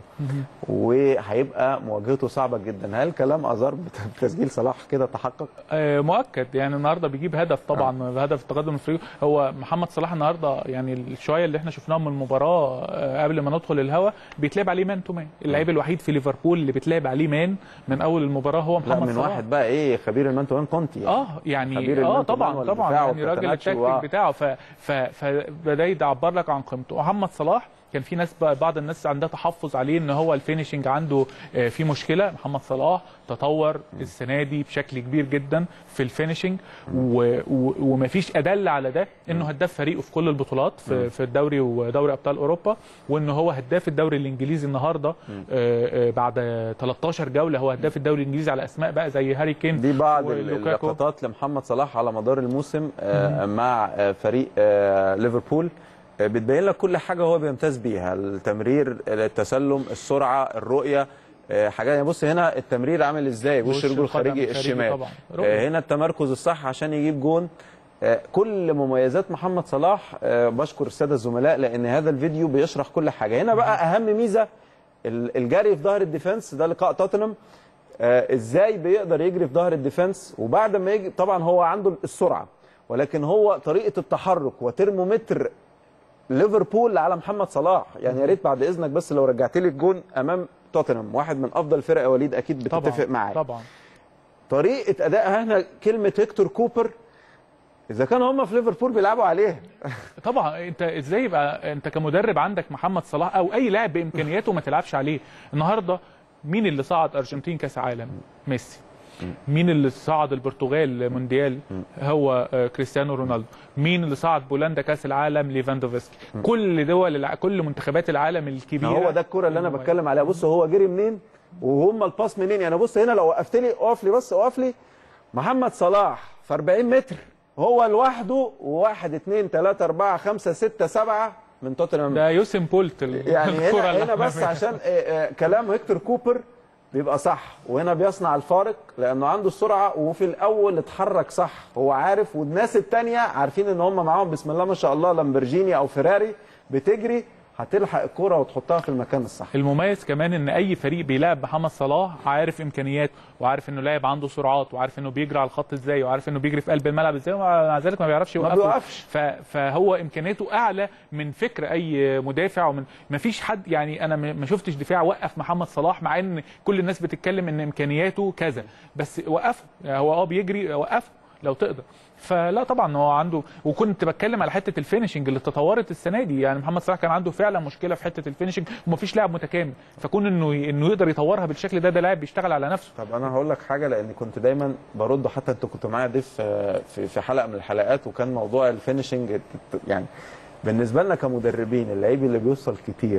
وهيبقى مواجهته صعبه جدا هل كلام ازار بتسجيل صلاح كده تحقق آه، مؤكد يعني النهارده بيجيب هدف طبعا آه. هدف التقدم الفريق هو محمد صلاح النهارده يعني الشويه اللي احنا شفناهم من المباراه آه، قبل ما ندخل الهوا بيتلعب عليه مان تو مان اللعيب الوحيد في ليفربول اللي بيتلعب عليه مان من اول المباراه هو لا محمد من صلاح واحد بقى ايه خبير المان تو مان كونتي يعني. اه يعني خبير اه المان تو مان طبعا والدفاع طبعا يعني راجل والكاتاناتشو التكتيك و- بتاعه ف ف فبدا يعبر لك عن قيمته محمد صلاح كان في ناس بقى- بعض الناس عندها تحفظ عليه ان هو الفينشنج عنده آه، في مشكله محمد صلاح تطور السنه دي بشكل كبير جدا في الفينشنج و- و- ومفيش ادل على ده انه هداف فريقه في كل البطولات في, في الدوري ودوري ابطال اوروبا وان هو هداف الدوري الانجليزي النهارده آه، آه، بعد 13 جوله هو هداف الدوري الانجليزي على اسماء بقى زي هاري كين دي بعض ولوكاكو. اللقطات لمحمد صلاح على مدار الموسم آه، مع آه، فريق آه، ليفربول آه، بتبين لك كل حاجه هو بيمتاز بيها التمرير التسلم السرعه الرؤيه آه، حاجات يعني بص هنا التمرير عامل ازاي وش وش رجله القدم الخارجي الخارجي الشمال طبعاً. رؤية. آه، هنا التمركز الصح عشان يجيب جون آه، كل مميزات محمد صلاح آه، بشكر الساده الزملاء لان هذا الفيديو بيشرح كل حاجه هنا بقى اهم ميزه ال- الجري في ظهر الديفنس ده لقاء توتنهام آه، ازاي بيقدر يجري في ظهر الديفنس وبعد ما يجي طبعا هو عنده السرعه ولكن هو طريقه التحرك وترمومتر ليفربول على محمد صلاح يعني يا ريت بعد اذنك بس لو رجعت لي الجون امام توتنهام واحد من افضل فرق يا وليد اكيد بتتفق طبعا معايا طبعا طريقه ادائها هنا كلمه هيكتور كوبر اذا كانوا هم في ليفربول بيلعبوا عليها طبعا انت ازاي يبقى انت كمدرب عندك محمد صلاح او اي لاعب بامكانياته ما تلعبش عليه النهارده مين اللي صعد ارجنتين كاس عالم ميسي مين اللي صعد البرتغال مونديال هو آه، كريستيانو رونالدو مين اللي صعد بولندا كاس العالم ليفاندوفسكي كل دول الع... كل منتخبات العالم الكبيره هو ده الكره اللي انا بتكلم عليها بص هو جري منين وهم الباس منين يعني بص هنا لو وقفت لي اقف لي بس اقف لي محمد صلاح في 40 متر هو لوحده وواحد اثنين ثلاثة أربعة خمسة ستة سبعة من توتنهام ده يوسين بولت ال- يعني الكرة هنا اللي هنا احنا بس فيها. عشان آه، آه، كلام هيكتور كوبر بيبقى صح وهنا بيصنع الفارق لانه عنده السرعه وفي الاول اتحرك صح هو عارف والناس التانية عارفين ان هم معاهم بسم الله ما شاء الله لامبرجيني او فيراري بتجري هتلحق الكرة وتحطها في المكان الصح المميز كمان ان اي فريق بيلعب محمد صلاح عارف امكانياته وعارف انه لاعب عنده سرعات وعارف انه بيجري على الخط ازاي وعارف انه بيجري في قلب الملعب ازاي ومع ذلك ما بيعرفش ما يوقفه بيوقفش. ف- فهو امكانياته اعلى من فكر اي مدافع ومن ما فيش حد يعني انا ما ما شفتش دفاع وقف محمد صلاح مع ان كل الناس بتتكلم ان امكانياته كذا بس وقفه يعني هو اه بيجري وقفه لو تقدر فلا طبعا هو عنده وكنت بتكلم على حته الفينشنج اللي تطورت السنه دي يعني محمد صلاح كان عنده فعلا مشكله في حته الفينشنج ومفيش لاعب متكامل فكون انه انه يقدر يطورها بالشكل ده ده لاعب بيشتغل على نفسه طب انا هقول لك حاجه لان كنت دايما برد حتى انت كنت معايا ضيف آه، في في حلقه من الحلقات وكان موضوع الفينشنج يعني بالنسبه لنا كمدربين اللعيب اللي بيوصل كتير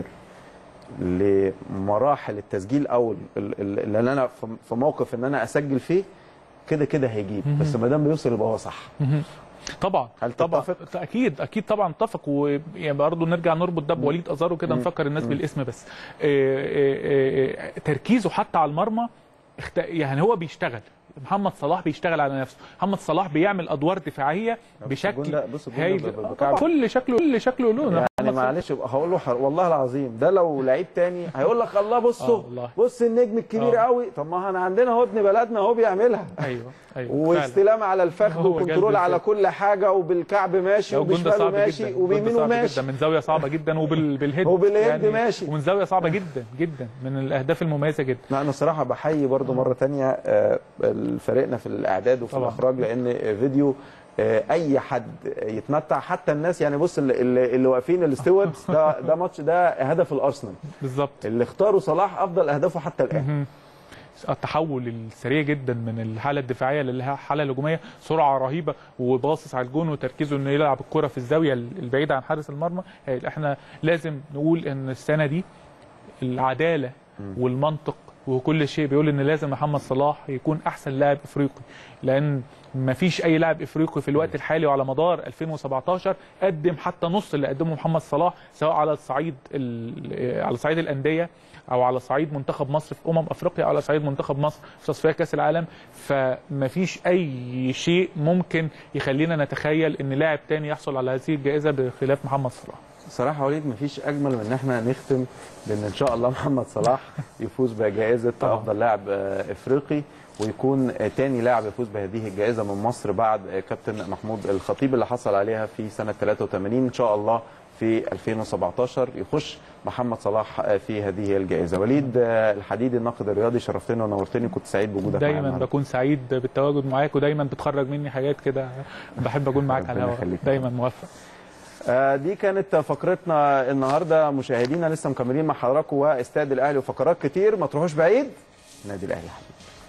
لمراحل التسجيل او ال- ال- اللي انا في- في موقف ان انا اسجل فيه كده كده هيجيب بس ما دام بيوصل يبقى هو صح طبعا هل طبعا تتفق؟ اكيد اكيد طبعا اتفق ويعني برضه نرجع نربط ده بوليد ازارو كده نفكر الناس بالاسم بس إيه إيه إيه تركيزه حتى على المرمى اخت... يعني هو بيشتغل محمد صلاح بيشتغل على نفسه محمد صلاح بيعمل ادوار دفاعيه الجون بشكل ده- بص الجون ده هايل ب- ب- آه، بكعب. طبعاً. كل شكله كل شكله له يعني محمد صلاح. معلش يبقى هقول له حر... والله العظيم ده لو لعيب تاني هيقول لك الله بصوا آه والله. بص النجم الكبير آه. قوي طب ما احنا عندنا اهو ابن بلدنا اهو بيعملها ايوه ايوه فعلا. واستلام على الفخذ هو وكنترول جلد على الفخذ. كل حاجه وبالكعب ماشي لو الجون ده وبشماله صعب ماشي جدا الجون ده وبيمينه صعب ماشي جدا من زاويه صعبه جدا وبالهيد وبالهيد ماشي. ومن زاويه صعبه جدا جدا من الاهداف المميزه جدا لا انا الصراحه بحيي برضو مره تانية آه، فريقنا في الاعداد وفي طبعا. الاخراج لان فيديو آه، اي حد يتمتع حتى الناس يعني بص اللي, اللي اللي واقفين الستيوردز ده ده ماتش ده هدف الارسنال بالظبط اللي اختاروا صلاح افضل اهدافه حتى الان التحول السريع جدا من الحاله الدفاعيه للحاله الهجوميه سرعه رهيبه وباصص على الجون وتركيزه انه يلعب الكره في الزاويه البعيده عن حارس المرمى هايل. احنا لازم نقول ان السنه دي العداله والمنطق وكل شيء بيقول ان لازم محمد صلاح يكون احسن لاعب افريقي لان ما فيش اي لاعب افريقي في الوقت الحالي وعلى مدار 2017 قدم حتى نص اللي قدمه محمد صلاح سواء على الصعيد ال- على صعيد الانديه او على صعيد منتخب مصر في امم افريقيا او على صعيد منتخب مصر في تصفيات كاس العالم فمفيش اي شيء ممكن يخلينا نتخيل ان لاعب تاني يحصل على هذه الجائزه بخلاف محمد صلاح صراحه وليد مفيش اجمل من ان احنا نختم بان ان شاء الله محمد صلاح يفوز بجائزه طبعا. افضل لاعب آه، افريقي ويكون آه، تاني لاعب يفوز بهذه الجائزه من مصر بعد آه، كابتن محمود الخطيب اللي حصل عليها في سنه 83 ان شاء الله في 2017 يخش محمد صلاح آه، في هذه الجائزه وليد آه، الحديدي الناقد الرياضي شرفتني ونورتني كنت سعيد بوجودك معايا دايما النهاردة. بكون سعيد بالتواجد معاك ودايما بتخرج مني حاجات كده بحب اكون معاك على ربنا الهواء يخليك. دايما موفق آه، دي كانت فقرتنا النهارده مشاهدينا لسه مكملين مع حضراتكم واستاد الاهلي وفقرات كتير ما تروحوش بعيد نادي الاهلي حبيبي